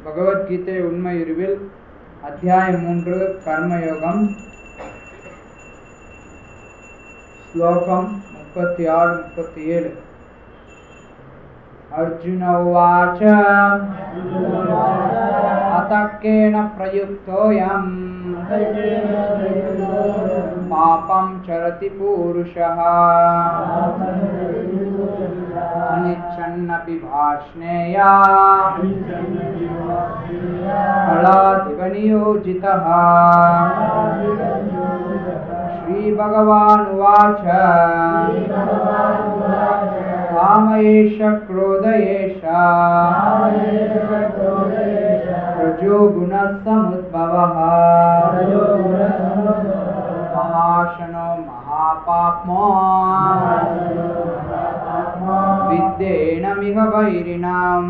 பகவத்கீதை உண்மையுருவில் அத்தியாயம் மூன்று கர்மயோகம் ஸ்லோகம் முப்பத்தி ஆறு முப்பத்தி ஏழு अर्जुन उवाच अतकेन प्रयुक्तोऽयम् पापं चरति पूरुषः अनिच्छन्नपि भाष्णेया फलादिव नियोजितः श्रीभगवानुवाच काम एष क्रोध एष रजो गुणः समुद्भवः महाशनो महापाप्मो வித்தேனமிக வைரினாம்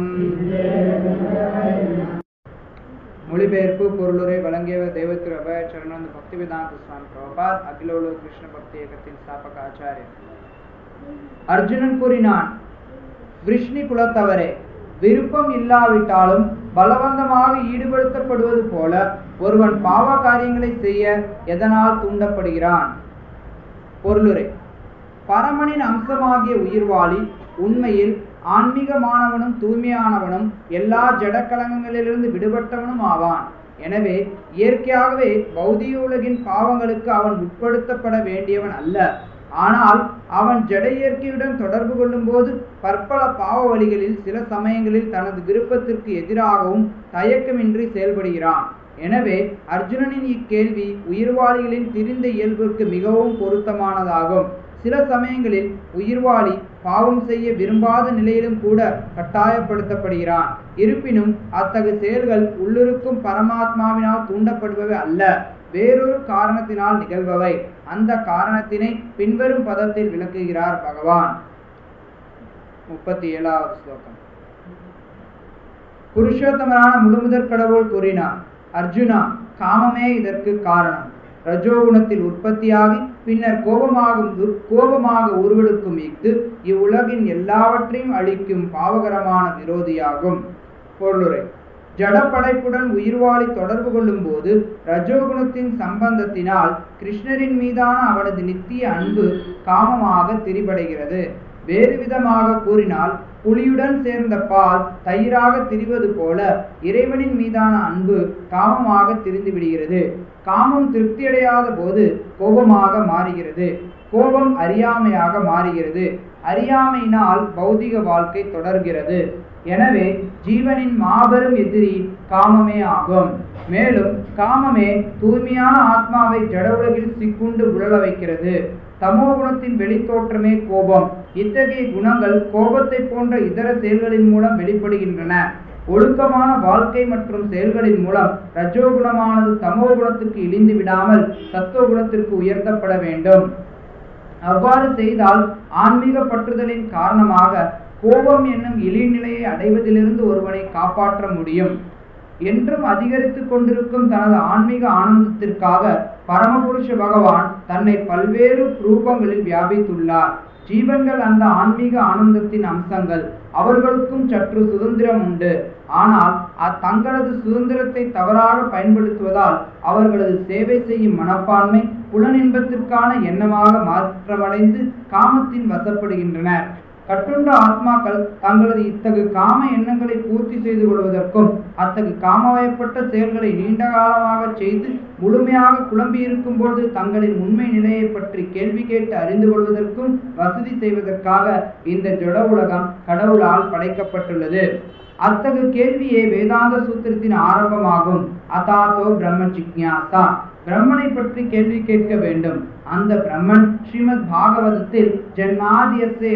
மொழிபெயர்ப்பு பொருளுரை வழங்கியவர் தேவத்திரு அபய சரணந்த பக்தி வேதாந்த சுவாமி பிரபாத் அகில உலக கிருஷ்ண பக்தி இயக்கத்தின் ஸ்தாபக ஆச்சாரியர் அர்ஜுனன் கூறினான் விஷ்ணு குலத்தவரே விருப்பம் இல்லாவிட்டாலும் பலவந்தமாக ஈடுபடுத்தப்படுவது போல ஒருவன் பாவ காரியங்களை செய்ய எதனால் தூண்டப்படுகிறான் பொருளுரை பரமனின் அம்சமாகிய உயிர்வாளி உண்மையில் ஆன்மீகமானவனும் தூய்மையானவனும் எல்லா ஜடக்கலங்களிலிருந்து விடுபட்டவனும் ஆவான் எனவே இயற்கையாகவே பௌதிக உலகின் பாவங்களுக்கு அவன் உட்படுத்தப்பட வேண்டியவன் அல்ல ஆனால் அவன் ஜட இயற்கையுடன் தொடர்பு கொள்ளும் போது பற்பல பாவ வழிகளில் சில சமயங்களில் தனது விருப்பத்திற்கு எதிராகவும் தயக்கமின்றி செயல்படுகிறான் எனவே அர்ஜுனனின் இக்கேள்வி உயிர்வாளிகளின் திரிந்த இயல்பிற்கு மிகவும் பொருத்தமானதாகும் சில சமயங்களில் உயிர்வாளி பாவம் செய்ய விரும்பாத நிலையிலும் கூட கட்டாயப்படுத்தப்படுகிறான் இருப்பினும் அத்தகு செயல்கள் உள்ளிருக்கும் பரமாத்மாவினால் தூண்டப்படுபவை அல்ல வேறொரு காரணத்தினால் நிகழ்பவை அந்த காரணத்தினை பின்வரும் பதத்தில் விளக்குகிறார் பகவான் முப்பத்தி ஏழாவது ஸ்லோகம் புருஷோத்தமரான முழுமுதற் கடவுள் கூறினார் அர்ஜுனா காமமே இதற்கு காரணம் ரஜோகுணத்தில் உற்பத்தியாகி பின்னர் கோபமாகும் கோபமாக உருவெடுக்கும் இஃது இவ்வுலகின் எல்லாவற்றையும் அழிக்கும் பாவகரமான விரோதியாகும் பொருளுரை ஜடப்படைப்புடன் உயிர்வாளி தொடர்பு கொள்ளும் போது ரஜோகுணத்தின் சம்பந்தத்தினால் கிருஷ்ணரின் மீதான அவனது நித்திய அன்பு காமமாக திரிபடைகிறது வேறு விதமாக கூறினால் புலியுடன் சேர்ந்த பால் தயிராக திரிவது போல இறைவனின் மீதான அன்பு காமமாக திரிந்து விடுகிறது காமம் திருப்தியடையாத போது கோபமாக மாறுகிறது கோபம் அறியாமையாக மாறுகிறது அறியாமையினால் பௌதிக வாழ்க்கை தொடர்கிறது எனவே ஜீவனின் மாபெரும் எதிரி காமமே ஆகும் மேலும் காமமே தூய்மையான ஆத்மாவை ஜட உலகில் சிக்குண்டு உழல வைக்கிறது தமோ குணத்தின் வெளித்தோற்றமே கோபம் இத்தகைய குணங்கள் கோபத்தை போன்ற இதர செயல்களின் மூலம் வெளிப்படுகின்றன ஒழுக்கமான வாழ்க்கை மற்றும் செயல்களின் மூலம் ரஜோகுணமானது தமோ குணத்திற்கு இழிந்து விடாமல் சத்துவ குணத்திற்கு உயர்த்தப்பட வேண்டும் அவ்வாறு செய்தால் ஆன்மீக பற்றுதலின் காரணமாக கோபம் என்னும் இழிநிலையை அடைவதிலிருந்து ஒருவனை காப்பாற்ற முடியும் என்றும் அதிகரித்து கொண்டிருக்கும் தனது ஆன்மீக ஆனந்தத்திற்காக பரமபுருஷ பகவான் தன்னை பல்வேறு ரூபங்களில் வியாபித்துள்ளார் ஜீவன்கள் அந்த ஆன்மீக ஆனந்தத்தின் அம்சங்கள் அவர்களுக்கும் சற்று சுதந்திரம் உண்டு ஆனால் தங்களது சுதந்திரத்தை தவறாக பயன்படுத்துவதால் அவர்களது சேவை செய்யும் மனப்பான்மை புலனின்பத்திற்கான எண்ணமாக மாற்றமடைந்து காமத்தின் வசப்படுகின்றனர் கட்டுண்ட ஆத்மாக்கள் தங்களது இத்தகு காம எண்ணங்களை பூர்த்தி செய்து கொள்வதற்கும் அத்தகு காமவயப்பட்ட செயல்களை நீண்ட காலமாக செய்து முழுமையாக குழம்பியிருக்கும் பொழுது தங்களின் உண்மை நிலையை பற்றி கேள்வி கேட்டு அறிந்து கொள்வதற்கும் வசதி செய்வதற்காக இந்த ஜட உலகம் கடவுளால் படைக்கப்பட்டுள்ளது அத்தகு கேள்வியே வேதாந்த சூத்திரத்தின் ஆரம்பமாகும் அதாத்தோ பிரம்ம ஜிக்யாசா பிரம்மனை பற்றி கேள்வி கேட்க வேண்டும் அந்த பிரம்மன் ஸ்ரீமத் பாகவதத்தில் ஜென்மாதியசே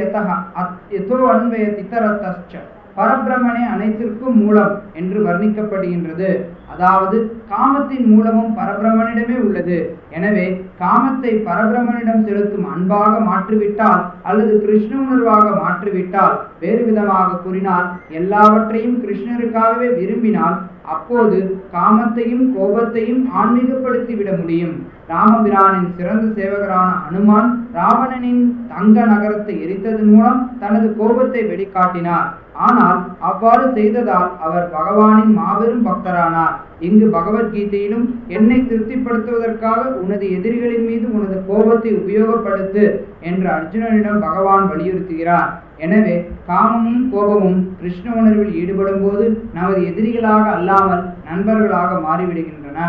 யதோ அன்வயத் இதரத்தச்ச பரபிரம்மனே அனைத்திற்கும் மூலம் என்று வர்ணிக்கப்படுகின்றது அதாவது காமத்தின் மூலமும் பரபிரமனிடமே உள்ளது எனவே காமத்தை பரபிரமனிடம் செலுத்தும் அன்பாக மாற்றிவிட்டால் அல்லது கிருஷ்ண உணர்வாக மாற்றிவிட்டால் வேறு விதமாக கூறினால் எல்லாவற்றையும் கிருஷ்ணருக்காகவே விரும்பினால் அப்போது காமத்தையும் கோபத்தையும் ஆன்மீகப்படுத்தி விட முடியும் ராமபிரானின் சிறந்த சேவகரான அனுமான் ராவணனின் தங்க நகரத்தை எரித்ததன் மூலம் தனது கோபத்தை வெளிக்காட்டினார் ஆனால் அவ்வாறு செய்ததால் அவர் பகவானின் மாபெரும் பக்தரானார் இங்கு பகவத்கீதையிலும் என்னை திருப்திப்படுத்துவதற்காக உனது எதிரிகளின் மீது உனது கோபத்தை உபயோகப்படுத்து என்று அர்ஜுனனிடம் பகவான் வலியுறுத்துகிறார் எனவே காமமும் கோபமும் கிருஷ்ண உணர்வில் ஈடுபடும் போது நமது எதிரிகளாக அல்லாமல் நண்பர்களாக மாறிவிடுகின்றன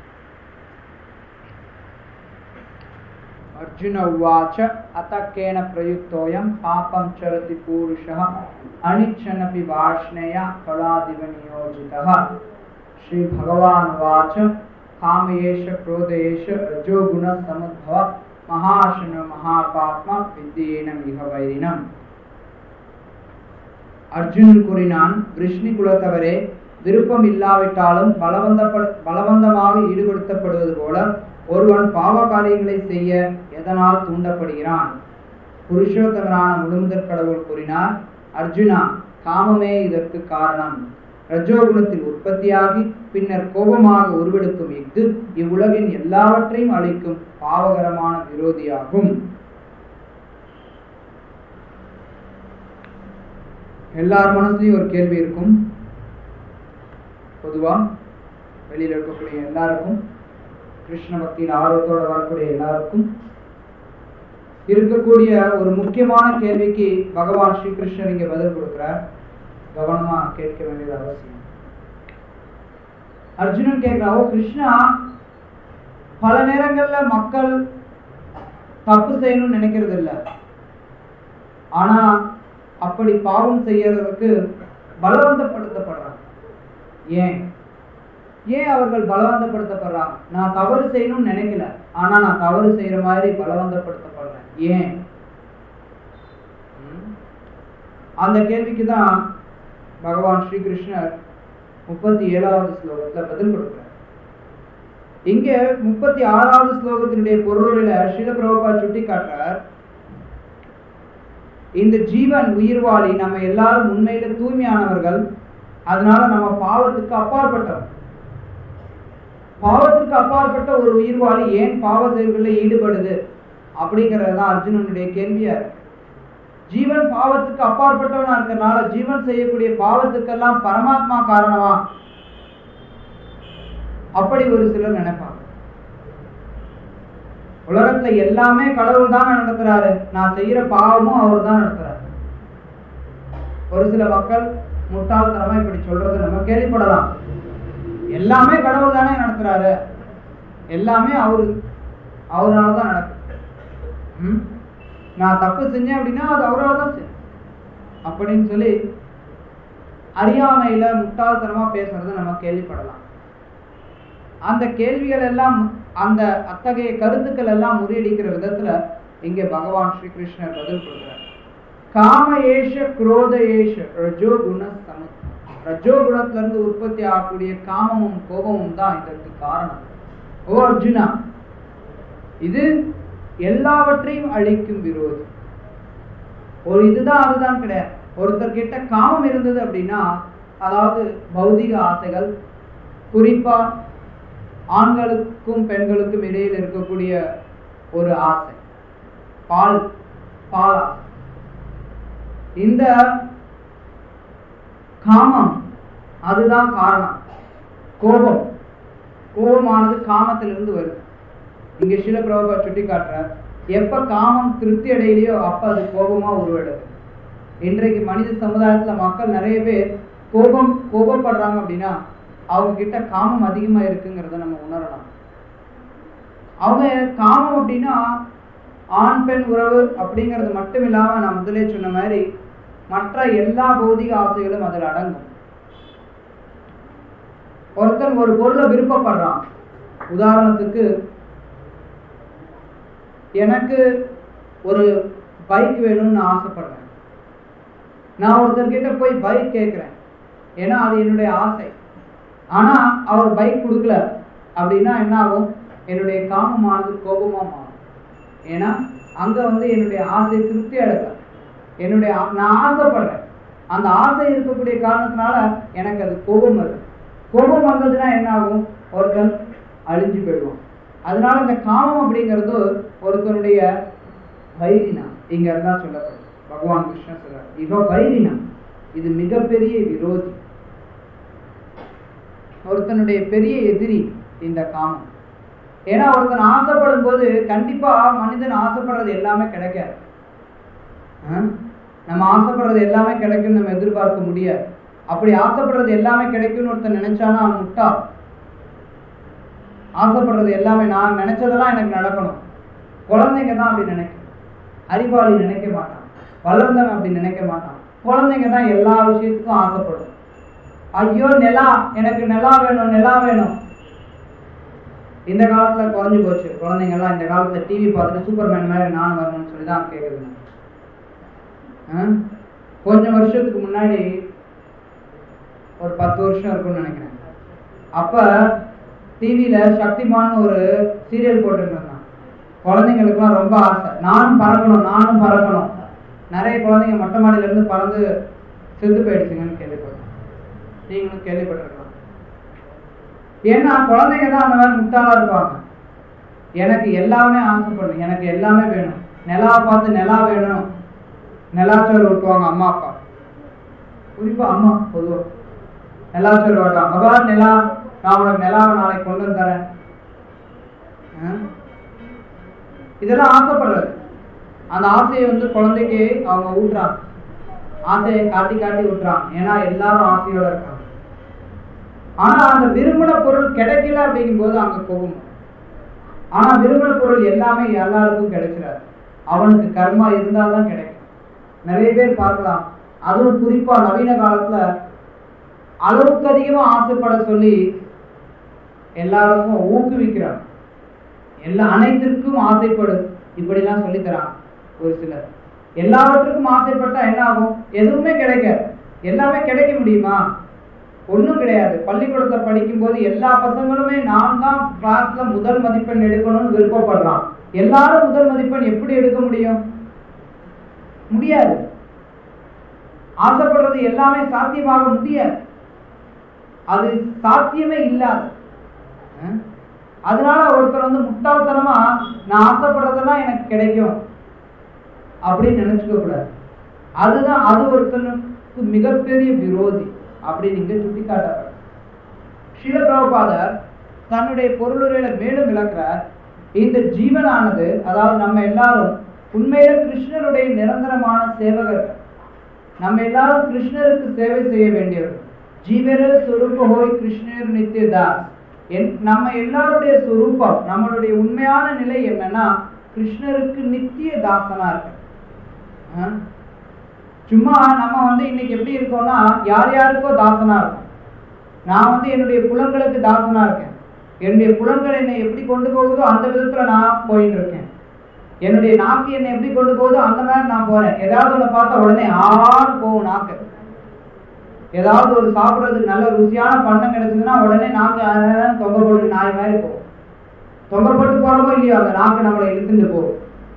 अर्जुन उवाच अतः केन प्रयुक्तोऽयं पापं चरति पूरुषः अनिच्छनपि वार्ष्णेया फलादिव नियोजितः श्रीभगवानुवाच काम एष क्रोध एष रजोगुणसमुद्भव महाशन महापात्मा विद्येनमिह வைரினம் அர்ஜுனன் கூறினான் விஷ்ணு குலத்தவரே விருப்பம் இல்லாவிட்டாலும் பலவந்தப்பட பலவந்தமாக ஈடுபடுத்தப்படுவது போல ஒருவன் பாவ காரியங்களை செய்ய எதனால் தூண்டப்படுகிறான் புருஷோத்தமரான முழுமுதற் கடவுள் கூறினார் அர்ஜுனா காமமே இதற்கு காரணம் ரஜோகுணத்தில் உற்பத்தியாகி பின்னர் கோபமாக உருவெடுக்கும் இஃது இவ்வுலகின் எல்லாவற்றையும் அளிக்கும் பாவகரமான விரோதியாகும் எல்லார் மனசுலயும் ஒரு கேள்வி இருக்கும் பொதுவா வெளியில இருக்கக்கூடிய எல்லாருக்கும் கிருஷ்ண பக்தியில் ஆர்வத்தோட வரக்கூடிய எல்லாருக்கும் இருக்கக்கூடிய ஒரு முக்கியமான கேள்விக்கு பகவான் ஸ்ரீகிருஷ்ணர் இங்க பதில் கொடுக்கிறார் கவனமா கேட்க வேண்டியது அவசியம் அர்ஜுனன் கேட்கிறா ஓ கிருஷ்ணா பல நேரங்கள்ல மக்கள் தப்பு செய்யணும்னு நினைக்கிறது இல்ல ஆனா அப்படி பாவம் செய்யறதுக்கு பலவந்தப்படுத்தப்படுறாங்க ஏன் ஏன் அவர்கள் பலவந்தப்படுத்தப்படுறாங்க நான் தவறு செய்யணும்னு நினைக்கல ஆனா நான் தவறு செய்யற மாதிரி பலவந்தப்படுத்தப்படுறேன் ஏன் ம்? அந்த கேள்விக்கு தான் பகவான் ஸ்ரீகிருஷ்ணர் முப்பத்தி ஏழாவது ஸ்லோகத்துல பதில் கொடுக்கிறார் இங்க முப்பத்தி ஆறாவது ஸ்லோகத்தினுடைய பொருளில ஸ்ரீல பிரபா சுட்டி காட்டுறார் இந்த ஜீவன் உயிர்வாளி நம்ம எல்லாரும் உண்மையில தூய்மையானவர்கள் அதனால நம்ம பாவத்துக்கு அப்பாற்பட்டவர் பாவத்திற்கு அப்பாற்பட்ட ஒரு உயிர்வாளி ஏன் பாவ செயல்களில் ஈடுபடுது அப்படிங்கிறது தான் அர்ஜுனனுடைய கேள்வியா இருக்கு ஜீவன் பாவத்துக்கு அப்பாற்பட்டவனா இருக்கறனால ஜீவன் செய்யக்கூடிய பாவத்துக்கெல்லாம் பரமாத்மா காரணமா அப்படி ஒரு சிலர் நினைப்பாங்க உலகத்துல எல்லாமே கடவுள் தான் நடத்துறாரு நான் செய்யற பாவமும் அவர் தான் நடத்துறாரு ஒரு சில மக்கள் முட்டாள்தனமா இப்படி சொல்றதை நம்ம கேள்விப்படலாம் எல்லாமே கடவுள் தானே நடத்துறாரு எல்லாமே அவரு அவரால தான் நடக்கும் ம்? நான் தப்பு செஞ்சேன் அப்படின்னா அது அவரால் தான் செய்யும் அப்படின்னு சொல்லி அறியாமையில முட்டாள்தனமா பேசுறதை நம்ம கேள்விப்படலாம் அந்த கேள்விகள் எல்லாம் அந்த அத்தகைய கருத்துக்கள் எல்லாம் முறியடிக்கிற விதத்துல இங்கே பகவான் ஸ்ரீ கிருஷ்ணர் பதில் கொடுக்கிறார் காம ஏஷ குரோத ஏஷ ரஜோ குண சம ரஜோ குணத்துல இருந்து உற்பத்தி ஆகக்கூடிய காமமும் கோபமும் தான் இதற்கு காரணம் ஓ அர்ஜுனா இது எல்லாவற்றையும் அழிக்கும் விரோதி ஒரு இதுதான் அதுதான் கிடையாது ஒருத்தர் கிட்ட காமம் இருந்தது அப்படின்னா அதாவது பௌதிக ஆசைகள் குறிப்பா ஆண்களுக்கும் பெண்களுக்கும் இடையில் இருக்கக்கூடிய ஒரு ஆசை பால் பால் ஆசை இந்த காமம் அதுதான் காரணம் கோபம் கோபமானது காமத்திலிருந்து வருது இங்க சில பிரபா சுட்டி காட்டுறார் எப்ப காமம் திருப்தி அடையலையோ அப்ப அது கோபமா உருவெடுது இன்றைக்கு மனித சமுதாயத்துல மக்கள் நிறைய பேர் கோபம் கோபப்படுறாங்க அப்படின்னா அவங்க கிட்ட காமம் அதிகமா இருக்குங்கிறத நம்ம உணரலாம் அவங்க காமம் அப்படின்னா ஆண் பெண் உறவு அப்படிங்கிறது மட்டும் இல்லாம நான் முதலே சொன்ன மாதிரி மற்ற எல்லா பௌதிக ஆசைகளும் அதில் அடங்கும் ஒருத்தன் ஒரு பொருளை விருப்பப்படுறான் உதாரணத்துக்கு எனக்கு ஒரு பைக் வேணும்னு நான் ஆசைப்படுறேன் நான் ஒருத்தர்கிட்ட போய் பைக் கேட்குறேன் ஏன்னா அது என்னுடைய ஆசை ஆனா அவர் பைக் கொடுக்கல அப்படின்னா என்ன ஆகும் என்னுடைய காமமானது கோபமா மாறும் ஏன்னா அங்க வந்து என்னுடைய ஆசை திருப்தி அடைக்கல என்னுடைய ஆ- நான் ஆசைப்படுறேன் அந்த ஆசை இருக்கக்கூடிய காரணத்தினால எனக்கு அது கோபம் வருது கோபம் வந்ததுன்னா என்ன ஆகும் ஒருத்தன் அழிஞ்சு போயிடுவான் அதனால இந்த காமம் அப்படிங்கிறது ஒருத்தனுடைய வைரினம் இங்க இருந்தா சொல்லப்படுது பகவான் கிருஷ்ணன் சொல்றார் இவ வைரினம் இது மிகப்பெரிய விரோதி ஒருத்தனுடைய பெரிய எதிரி இந்த காமம் ஏன்னா ஒருத்தன் ஆசைப்படும் போது கண்டிப்பா மனிதன் ஆசைப்படுறது எல்லாமே கிடைக்காது ஆ? நம்ம ஆசைப்படுறது எல்லாமே கிடைக்கும்னு நம்ம எதிர்பார்க்க முடியாது அப்படி ஆசைப்படுறது எல்லாமே கிடைக்கும்னு ஒருத்தன் நினைச்சானா அவன் முட்டாள் ஆசைப்படுறது எல்லாமே நான் நினைச்சதெல்லாம் எனக்கு நடக்கணும் குழந்தைங்க தான் அப்படி நினைக்கும் அறிவாளி நினைக்க மாட்டான் வளர்ந்தவன் அப்படி நினைக்க மாட்டான் குழந்தைங்க தான் எல்லா விஷயத்துக்கும் ஆசைப்படும் ஐயோ நிலா எனக்கு நிலா வேணும் நிலா வேணும் இந்த காலத்துல குறைஞ்சு போச்சு குழந்தைங்க எல்லாம் இந்த காலத்துல டிவி பார்த்துட்டு சூப்பர்மேன் மாதிரி நான் வரணும்னு சொல்லி தான் கேக்குதுங்க ஆ? கொஞ்சம் வருஷத்துக்கு முன்னாடி ஒரு பத்து வருஷம் இருக்கும்னு நினைக்கிறேன் அப்ப டிவியில சக்திமான் ஒரு சீரியல் போட்டுட்டு இருந்தான் குழந்தைங்களுக்குலாம் ரொம்ப ஆசை நானும் பறக்கணும் நானும் பறக்கணும் நிறைய குழந்தைங்க மொட்டை மாடியில இருந்து பறந்து செத்து போயிடுச்சுங்கன்னு கேள்விப்பட்டேன் நீங்களும் கேள்விப்பட்டிருக்கலாம் ஏன்னா குழந்தைங்க தான் அந்த மாதிரி முட்டாளா இருப்பாங்க எனக்கு எல்லாமே ஆசைப்படணும் எனக்கு எல்லாமே வேணும் நிலா பார்த்து நிலா வேணும் நிலாச்சோறு ஊட்டுவாங்க அம்மா அப்பா குறிப்பா அம்மா பொதுவா நிலாச்சோறு ஓட்டுவாங்க அப்பா நிலா நான் உனக்கு நிலாவை நாளைக்கு கொண்டு வந்து தரேன் ஆ? இதெல்லாம் ஆசைப்படுறது அந்த ஆசையை வந்து குழந்தைக்கு அவங்க ஊட்டுறாங்க ஆசையை காட்டி காட்டி ஊட்டுறாங்க ஏன்னா எல்லாரும் ஆசையோட இருக்காங்க ஆனா அந்த விரும்பின பொருள் கிடைக்கல அப்படிங்கும்போது அங்க கோபம் வரும். ஆனா விரும்பின பொருள் எல்லாமே எல்லாருக்கும் கிடைச்சிடாது அவனுக்கு கர்மா இருந்தாதான் கிடைக்கும் நிறைய பேர் பார்க்கலாம் அதுவும் குறிப்பா நவீன காலத்துல அளவுக்கு அதிகமா ஆசைப்பட சொல்லி எல்லாருக்கும் ஊக்குவிக்கிறாங்க எல்லா அனைத்திற்கும் ஆசைப்படு இப்படிலாம் சொல்லித் தராங்க ஒரு சிலர் எல்லாவற்றுக்கும் ஆசைப்பட்டா என்ன ஆகும் எதுவுமே கிடைக்காது எல்லாமே கிடைக்க முடியுமா ஒண்ணும் கிடையாது பள்ளிக்கூடத்துல படிக்கும்போது எல்லா பசங்களுமே நான் தான் கிளாஸ்ல முதல் மதிப்பெண் எடுக்கணும்னு விருப்பப்படுறான் எல்லாரும் முதல் மதிப்பெண் எப்படி எடுக்க முடியும் முடியாது ஆசைப்படுறது எல்லாமே சாத்தியமாக முடியாது அது சாத்தியமே இல்லாது அஹ்? அதனால ஒருத்தர் வந்து முட்டாள்தனமா நான் ஆசைப்படுறதெல்லாம் எனக்கு கிடைக்கும் அப்படின்னு நினைச்சுக்க கூடாது அதுதான் அது ஒருத்தனுக்கு மிகப்பெரிய விரோதி அப்படி நீங்க சுட்டிக்காட்டப்படுற ஸ்ரீல பிரபுபாதர் தன்னுடைய பொருளுரையில மேலும் விளக்குறார் இந்த ஜீவனானது அதாவது நம்ம எல்லாரும் உண்மையில கிருஷ்ணருடைய நிரந்தரமான சேவகர்கள் நம்ம எல்லாரும் கிருஷ்ணருக்கு சேவை செய்ய வேண்டியவர்கள் ஜீவர சுரூப ஹோய் கிருஷ்ணர் நித்திய தாஸ் என் நம்ம எல்லாருடைய சுரூபம் நம்மளுடைய உண்மையான நிலை என்னன்னா கிருஷ்ணருக்கு நித்திய தாசனா இருக்கு ஆ? சும்மா நம்ம வந்து இன்னைக்கு எப்படி இருக்கோம்னா யார் யாருக்கோ தாசனா இருக்கும் நான் வந்து என்னுடைய புலன்களுக்கு தாசனா இருக்கேன் என்னுடைய புலன்கள் என்னை எப்படி கொண்டு போகுதோ அந்த விதத்துல நான் போயிட்டு இருக்கேன் என்னுடைய நாக்கு என்னை எப்படி கொண்டு போகுதோ அந்த மாதிரி நான் போறேன் ஏதாவது ஒண்ணு பார்த்தா உடனே ஆன்னு போகும் நாக்கு ஏதாவது ஒரு சாப்பிடுறதுக்கு நல்ல ருசியான பண்டம் கிடைச்சதுன்னா உடனே நாக்கு அஹ் தொங்க போட்டு நாய் மாதிரி போகும் தொங்க போட்டு போறோமோ இல்லையோ அந்த நாக்கு நம்மளை இழுத்துட்டு போகும்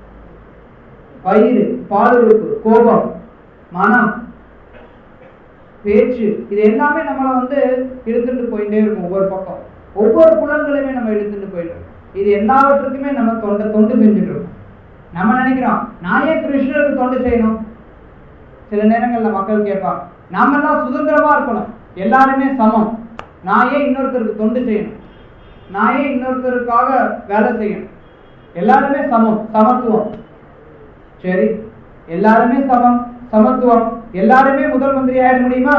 வயிறு பாலுறுப்பு கோபம் மனம் பேச்சு இது எல்லாமே நம்மளை வந்து இழுத்துட்டு போயிட்டே இருக்கும் ஒவ்வொரு பக்கம் ஒவ்வொரு புலன்களையுமே நம்ம இழுத்துட்டு போயிட்டு இருக்கோம் இது எல்லாவற்றுக்குமே நம்ம தொண்டை தொண்டு செஞ்சுட்டு இருக்கோம் நம்ம நினைக்கிறோம் நான் ஏன் கிருஷ்ணருக்கு தொண்டு செய்யணும் சில நேரங்கள்ல மக்கள் கேட்பாங்க நாம எல்லாம் சுதந்திரமா இருக்கணும் எல்லாருமே சமம் நான் ஏன் இன்னொருத்தருக்கு தொண்டு செய்யணும் நான் ஏன் இன்னொருத்தருக்காக வேலை செய்யணும் எல்லாருமே சமம் சமத்துவம் சரி எல்லாருமே சமம் சமத்துவம் எல்லாருமே முதல் மந்திரி ஆயிட முடியுமா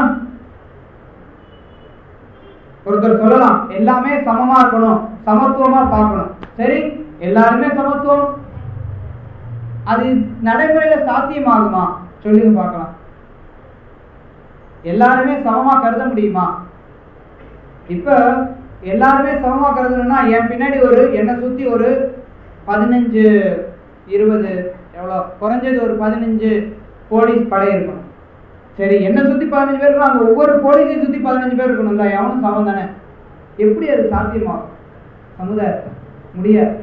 ஒருத்தர் சொல்லலாம் எல்லாமே சமமா இருக்கணும் சமத்துவமா பார்க்கணும் சரி எல்லாருமே சமத்துவம் அது நடைமுறையில சாத்தியமாகுமா சொல்லுங்க பார்க்கலாம் எல்லாருமே சமமா கருத முடியுமா இப்ப எல்லாருமே சமமா கருதணும்னா என் பின்னாடி ஒரு என்னை சுத்தி ஒரு பதினஞ்சு இருபது எவ்வளோ குறைஞ்சது ஒரு பதினஞ்சு போலீஸ் படை இருக்கணும் சரி என்ன சுத்தி பதினஞ்சு பேர் இருக்கணும் அந்த ஒவ்வொரு போலீஸையும் சுத்தி பதினஞ்சு பேர் இருக்கணும்ல எவனும் சமம் தானே எப்படி அது சாத்தியமாகும் சமுதாயத்தில் முடியாது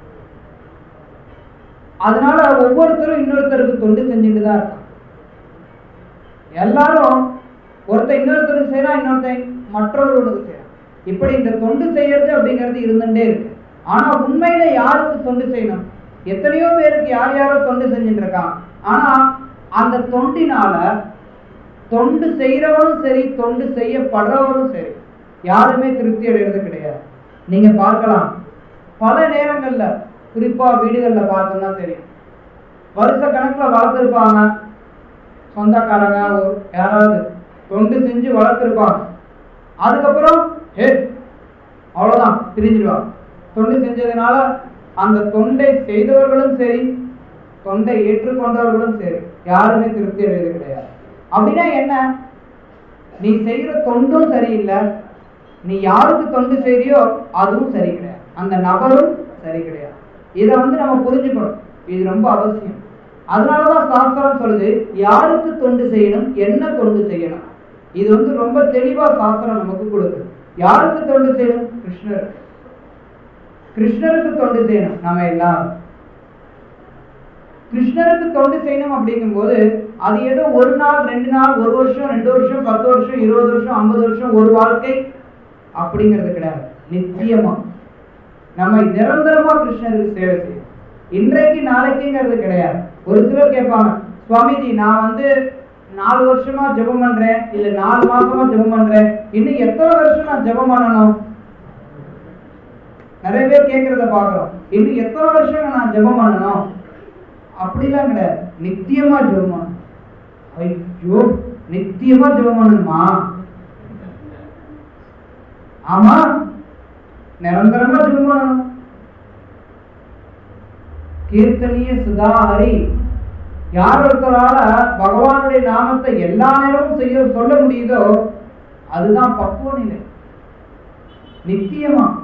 அதனால ஒவ்வொருத்தரும் இன்னொருத்தருக்கு தொண்டு செஞ்சுட்டு தான் இருக்கான் எல்லாரும் ஒருத்தன் இன்னொருத்தருக்கு செய்யறான் இன்னொருத்தன் மற்றொருவருக்கு செய்யறான் இப்படி இந்த தொண்டு செய்யறது அப்படிங்கிறது இருந்துட்டே இருக்கு ஆனா உண்மையில யாருக்கு தொண்டு செய்யணும் எத்தனையோ பேருக்கு யார் யாரோ தொண்டு செஞ்சுட்டு இருக்கான் ஆனா அந்த தொண்டினால தொண்டு செய்யறவனும் சரி தொண்டு செய்யப்படுறவனும் சரி யாருமே திருப்தி அடைகிறது கிடையாது நீங்க பார்க்கலாம் பல நேரங்கள்ல குறிப்பா வீடுகள்ல பார்த்தோம்னா தெரியும் வருஷ கணக்குல வளர்த்துருப்பாங்க சொந்தக்காரங்க ஒரு- யாராவது தொண்டு செஞ்சு வளர்த்துருப்பாங்க அதுக்கப்புறம் ஹே அவ்வளவுதான் பிரிஞ்சிடுவாங்க தொண்டு செஞ்சதுனால அந்த தொண்டை செய்தவர்களும் சரி தொண்டை ஏற்றுக்கொண்டவர்களும் சரி யாருமே திருப்தி அடைவது கிடையாது அப்படின்னா என்ன நீ செய்யற தொண்டும் சரியில்லை நீ யாருக்கு தொண்டு செய்றியோ அதுவும் சரி கிடையாது அந்த நபரும் சரி கிடையாது இதை வந்து நம்ம புரிஞ்சுக்கணும் இது ரொம்ப அவசியம் அதனாலதான் சாஸ்திரம் சொல்லுது யாருக்கு தொண்டு செய்யணும் என்ன தொண்டு செய்யணும் இது வந்து ரொம்ப தெளிவா சாஸ்திரம் நமக்கு கொடுக்குது யாருக்கு தொண்டு செய்யணும் கிருஷ்ணர் கிருஷ்ணருக்கு தொண்டு செய்யணும் நம்ம எல்லாரும் கிருஷ்ணருக்கு தொண்டு செய்யணும் அப்படிங்கும்போது அது ஏதோ ஒரு நாள் ரெண்டு நாள் ஒரு வருஷம் ரெண்டு வருஷம் பத்து வருஷம் இருபது வருஷம் ஐம்பது வருஷம் ஒரு வாழ்க்கை அப்படிங்கிறது கிடையாது நித்தியமா நம்ம நிரந்தரமா கிருஷ்ணருக்கு சேவை செய்யணும் இன்றைக்கு நாளைக்குங்கிறது கிடையாது ஒரு சிலர் கேட்பாங்க சுவாமிஜி நான் வந்து நாலு வருஷமா ஜெபம் பண்றேன் இல்ல நாலு மாசமா ஜெபம் பண்றேன் இன்னும் எத்தனை வருஷம் நான் ஜெபம் பண்ணணும் நிறைய பேர் கேட்கறத பாக்குறோம் இன்னும் எத்தனை வருஷம் நான் ஜெபம் பண்ணணும் அப்படிலாம் கிடையாது நித்தியமா ஜெபம் பண்ணணும் ஐயோ நித்தியமா ஜெபம் பண்ணணுமா ஆமா நிரந்தரமா ஜெபம் பண்ணணும் கீர்த்தனிய சுதா ஹரி யார் ஒருத்தரால பகவானுடைய நாமத்தை எல்லா நேரமும் செய்ய சொல்ல முடியுதோ அதுதான் பக்குவ நிலை நித்தியமா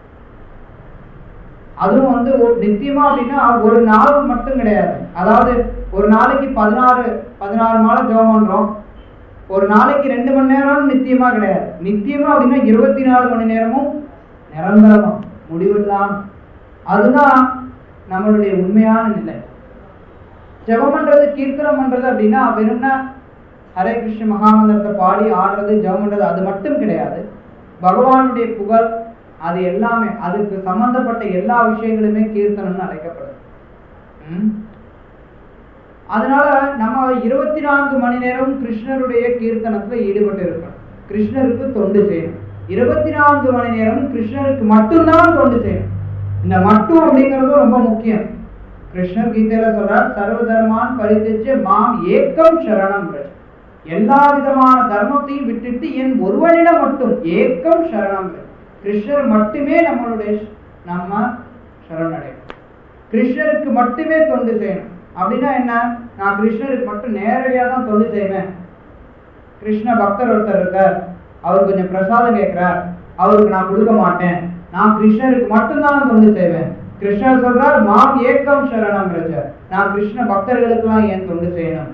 அதுவும் வந்து ஒரு- நித்தியமா அப்படின்னா ஒரு நாள் மட்டும் கிடையாது அதாவது ஒரு நாளைக்கு பதினாறு பதினாறு மாலை ஜெபம் பண்றோம் ஒரு நாளைக்கு ரெண்டு மணி நேரம் நித்தியமா கிடையாது நித்தியமா அப்படின்னா இருபத்தி நாலு மணி நேரமும் நிரந்தரமா முடிவில்லாம அதுதான் நம்மளுடைய உண்மையான நிலை ஜெபம் பண்றது கீர்த்தனம் பண்றது அப்படின்னா வெறும்னா ஹரே கிருஷ்ண மகாமந்திரத்தை பாடி ஆடுறது ஜெபம் பண்றது அது மட்டும் கிடையாது பகவானுடைய புகழ் அது எல்லாமே அதுக்கு சம்பந்தப்பட்ட எல்லா விஷயங்களுமே கீர்த்தனம்னு அழைக்கப்படுது ம்? அதனால நம்ம இருபத்தி நான்கு மணி நேரம் கிருஷ்ணருடைய கீர்த்தனத்துல ஈடுபட்டு இருக்கணும் கிருஷ்ணருக்கு தொண்டு செய்யணும் இருபத்தி நான்கு மணி நேரம் கிருஷ்ணருக்கு மட்டும்தான் தொண்டு செய்யணும் இந்த மட்டும் அப்படிங்கிறது ரொம்ப முக்கியம் கிருஷ்ணர் கீதையில சொல்றார் சர்வ தர்மான் பரித்திச்சு மாம் ஏக்கம் சரணம் பிரஜ். எல்லா விதமான தர்மத்தையும் விட்டுட்டு என் ஒருவனிடம் மட்டும் ஏக்கம் சரணம் பிரஜ். கிருஷ்ணர் மட்டுமே நம்மளுடைய ஷ்- நம்ம சரணடையும் கிருஷ்ணருக்கு மட்டுமே தொண்டு செய்யணும் அப்படின்னா என்ன நான் கிருஷ்ணருக்கு மட்டும் நேரடியாக தான் தொண்டு செய்வேன் கிருஷ்ண பக்தர் ஒருத்தர் இருக்கார் அவர் கொஞ்சம் பிரசாதம் கேட்கிறார் அவருக்கு நான் கொடுக்க மாட்டேன் நான் கிருஷ்ணருக்கு மட்டும்தான் தொண்டு செய்வேன் கிருஷ்ணர் சொல்றார் மாம் ஏக்கம் சரணம் ரஜ நான் கிருஷ்ண பக்தர்களுக்கெல்லாம் ஏன் தொண்டு செய்யணும்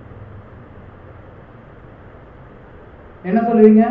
என்ன சொல்லுவீங்க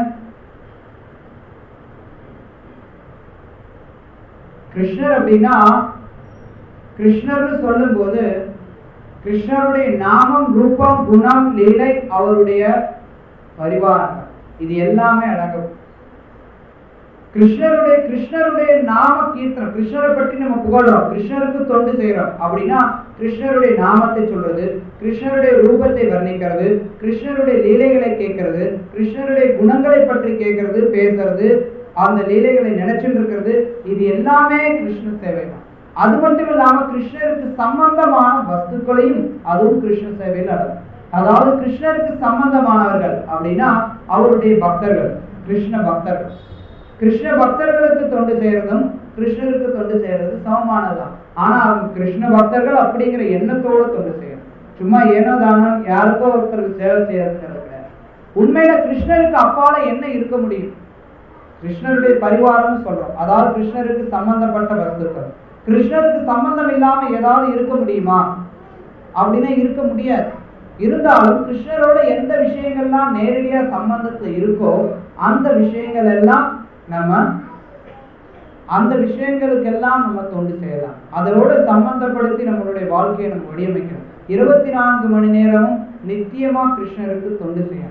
கிருஷ்ணர் அப்படின்னா கிருஷ்ணர்னு சொல்லும்போது கிருஷ்ணருடைய நாமம் ரூபம் குணம் லீலை அவருடைய பரிவாரங்கள் இது எல்லாமே அடங்கும் கிருஷ்ணருடைய கிருஷ்ணருடைய நாம கீர்த்தனம் கிருஷ்ணரை பற்றி நம்ம புகழ்றோம் கிருஷ்ணருக்கு தொண்டு செய்யறோம் அப்படின்னா கிருஷ்ணருடைய நாமத்தை சொல்றது கிருஷ்ணருடைய ரூபத்தை வர்ணிக்கிறது கிருஷ்ணருடைய லீலைகளை கேட்கறது கிருஷ்ணருடைய குணங்களை பற்றி கேட்கறது பேசுறது அந்த லீலைகளை நினைச்சுட்டு இருக்கிறது இது எல்லாமே கிருஷ்ண சேவை தான் அது மட்டும் இல்லாம கிருஷ்ணருக்கு சம்பந்தமான வஸ்துக்களையும் அதுவும் கிருஷ்ண சேவையில் அடங்கும் அதாவது கிருஷ்ணருக்கு சம்பந்தமானவர்கள் அப்படின்னா அவருடைய பக்தர்கள் கிருஷ்ண பக்தர்கள் கிருஷ்ண பக்தர்களுக்கு தொண்டு செய்யறதும் கிருஷ்ணருக்கு தொண்டு செய்யறது சமமானதுதான் ஆனா அவங்க கிருஷ்ண பக்தர்கள் அப்படிங்கிற எண்ணத்தோட தொண்டு செய்யணும் சும்மா ஏனோ தானோ யாருக்கோ ஒருத்தருக்கு சேவை செய்யறது கிடையாது உண்மையில கிருஷ்ணருக்கு அப்பால என்ன இருக்க முடியும் கிருஷ்ணருடைய பரிவாரம்னு சொல்றோம் அதாவது கிருஷ்ணருக்கு சம்பந்தப்பட்ட வஸ்துக்கள் கிருஷ்ணருக்கு சம்பந்தம் இல்லாம ஏதாவது இருக்க முடியுமா அப்படின்னா இருக்க முடியாது இருந்தாலும் கிருஷ்ணரோட எந்த விஷயங்கள்லாம் நேரடியா சம்பந்தத்துல இருக்கோ அந்த விஷயங்கள் எல்லாம் நம்ம அந்த விஷயங்களுக்கெல்லாம் நம்ம தொண்டு செய்யலாம் அதோட சம்பந்தப்படுத்தி நம்மளுடைய வாழ்க்கையை நம்ம வடிவமைக்கணும் இருபத்தி நான்கு மணி நேரமும் நித்தியமா கிருஷ்ணருக்கு தொண்டு செய்யணும்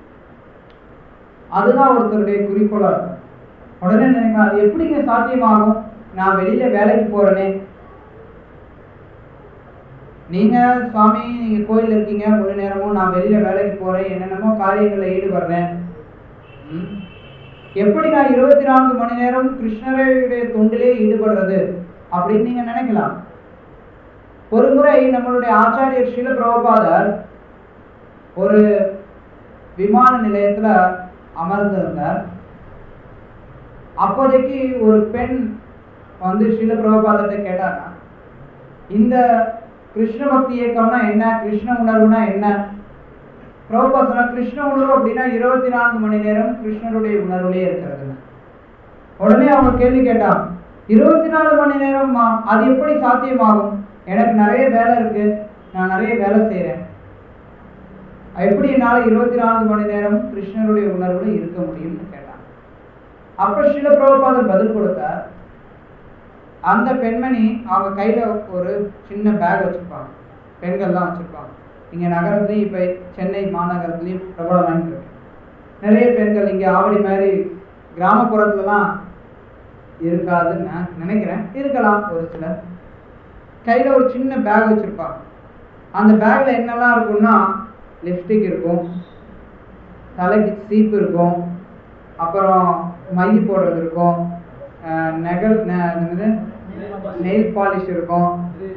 அதுதான் ஒருத்தருடைய குறிக்கோளா இருக்கும் உடனே நினைக்கலாம் அது எப்படிங்க சாத்தியமாகும் நான் வெளியில வேலைக்கு போறேனே நீங்க சுவாமி நீங்க கோயில்ல இருக்கீங்க முழு நேரமும் நான் வெளியில வேலைக்கு போறேன் என்னென்னமோ காரியங்களில் ஈடுபடுறேன் ம். எப்படி நான் இருபத்தி நான்கு மணி நேரம் கிருஷ்ணருடைய தொண்டிலே ஈடுபடுறது அப்படின்னு நீங்க நினைக்கலாம் ஒரு முறை நம்மளுடைய ஆச்சாரியர் ஸ்ரீல பிரபுபாதர் ஒரு விமான நிலையத்துல அமர்ந்திருந்தார் அப்போதைக்கு ஒரு பெண் வந்து ஸ்ரீல பிரபுபாதத்தை கேட்டாங்க இந்த கிருஷ்ண பக்தி இயக்கம்னா என்ன கிருஷ்ண உணர்வுனா என்ன பிரபுபா சொன்னா கிருஷ்ண உணர்வு அப்படின்னா இருபத்தி நான்கு மணி நேரம் கிருஷ்ணருடைய உணர்வுலயே இருக்கிறது உடனே அவங்க கேள்வி கேட்டான் இருபத்தி நாலு மணி நேரம்மா அது எப்படி சாத்தியமாகும் எனக்கு நிறைய வேலை இருக்கு நான் நிறைய வேலை செய்றேன் எப்படி என்னால இருபத்தி நான்கு மணி நேரம் கிருஷ்ணருடைய உணர்வுல இருக்க முடியும்னு கேட்டான் அப்ப ஸ்ரீல பிரபுபாதர் பதில் கொடுத்தார் அந்த பெண்மணி அவங்க கையில ஒரு சின்ன பேக் வச்சிருப்பாங்க பெண்கள்லாம் வச்சிருப்பாங்க இங்க நகரத்துலயும் இப்ப சென்னை மாநகரத்துலயும் பிரபலமாயிட்டு இருக்கு நிறைய பெண்கள் இங்க ஆவடி மாதிரி கிராமப்புறத்துலலாம் இருக்காதுன்னு நான் நினைக்கிறேன் இருக்கலாம் ஒரு சிலர் கையில ஒரு சின்ன பேக் வச்சிருப்பாங்க அந்த பேக்ல என்னெல்லாம் இருக்கும்னா லிப்ஸ்டிக் இருக்கும் தலைக்கு சீப்பு இருக்கும் அப்புறம் மை போடுறது இருக்கும் அஹ் நெகல் நெ- என்னது நெயில் பாலிஷ் இருக்கும்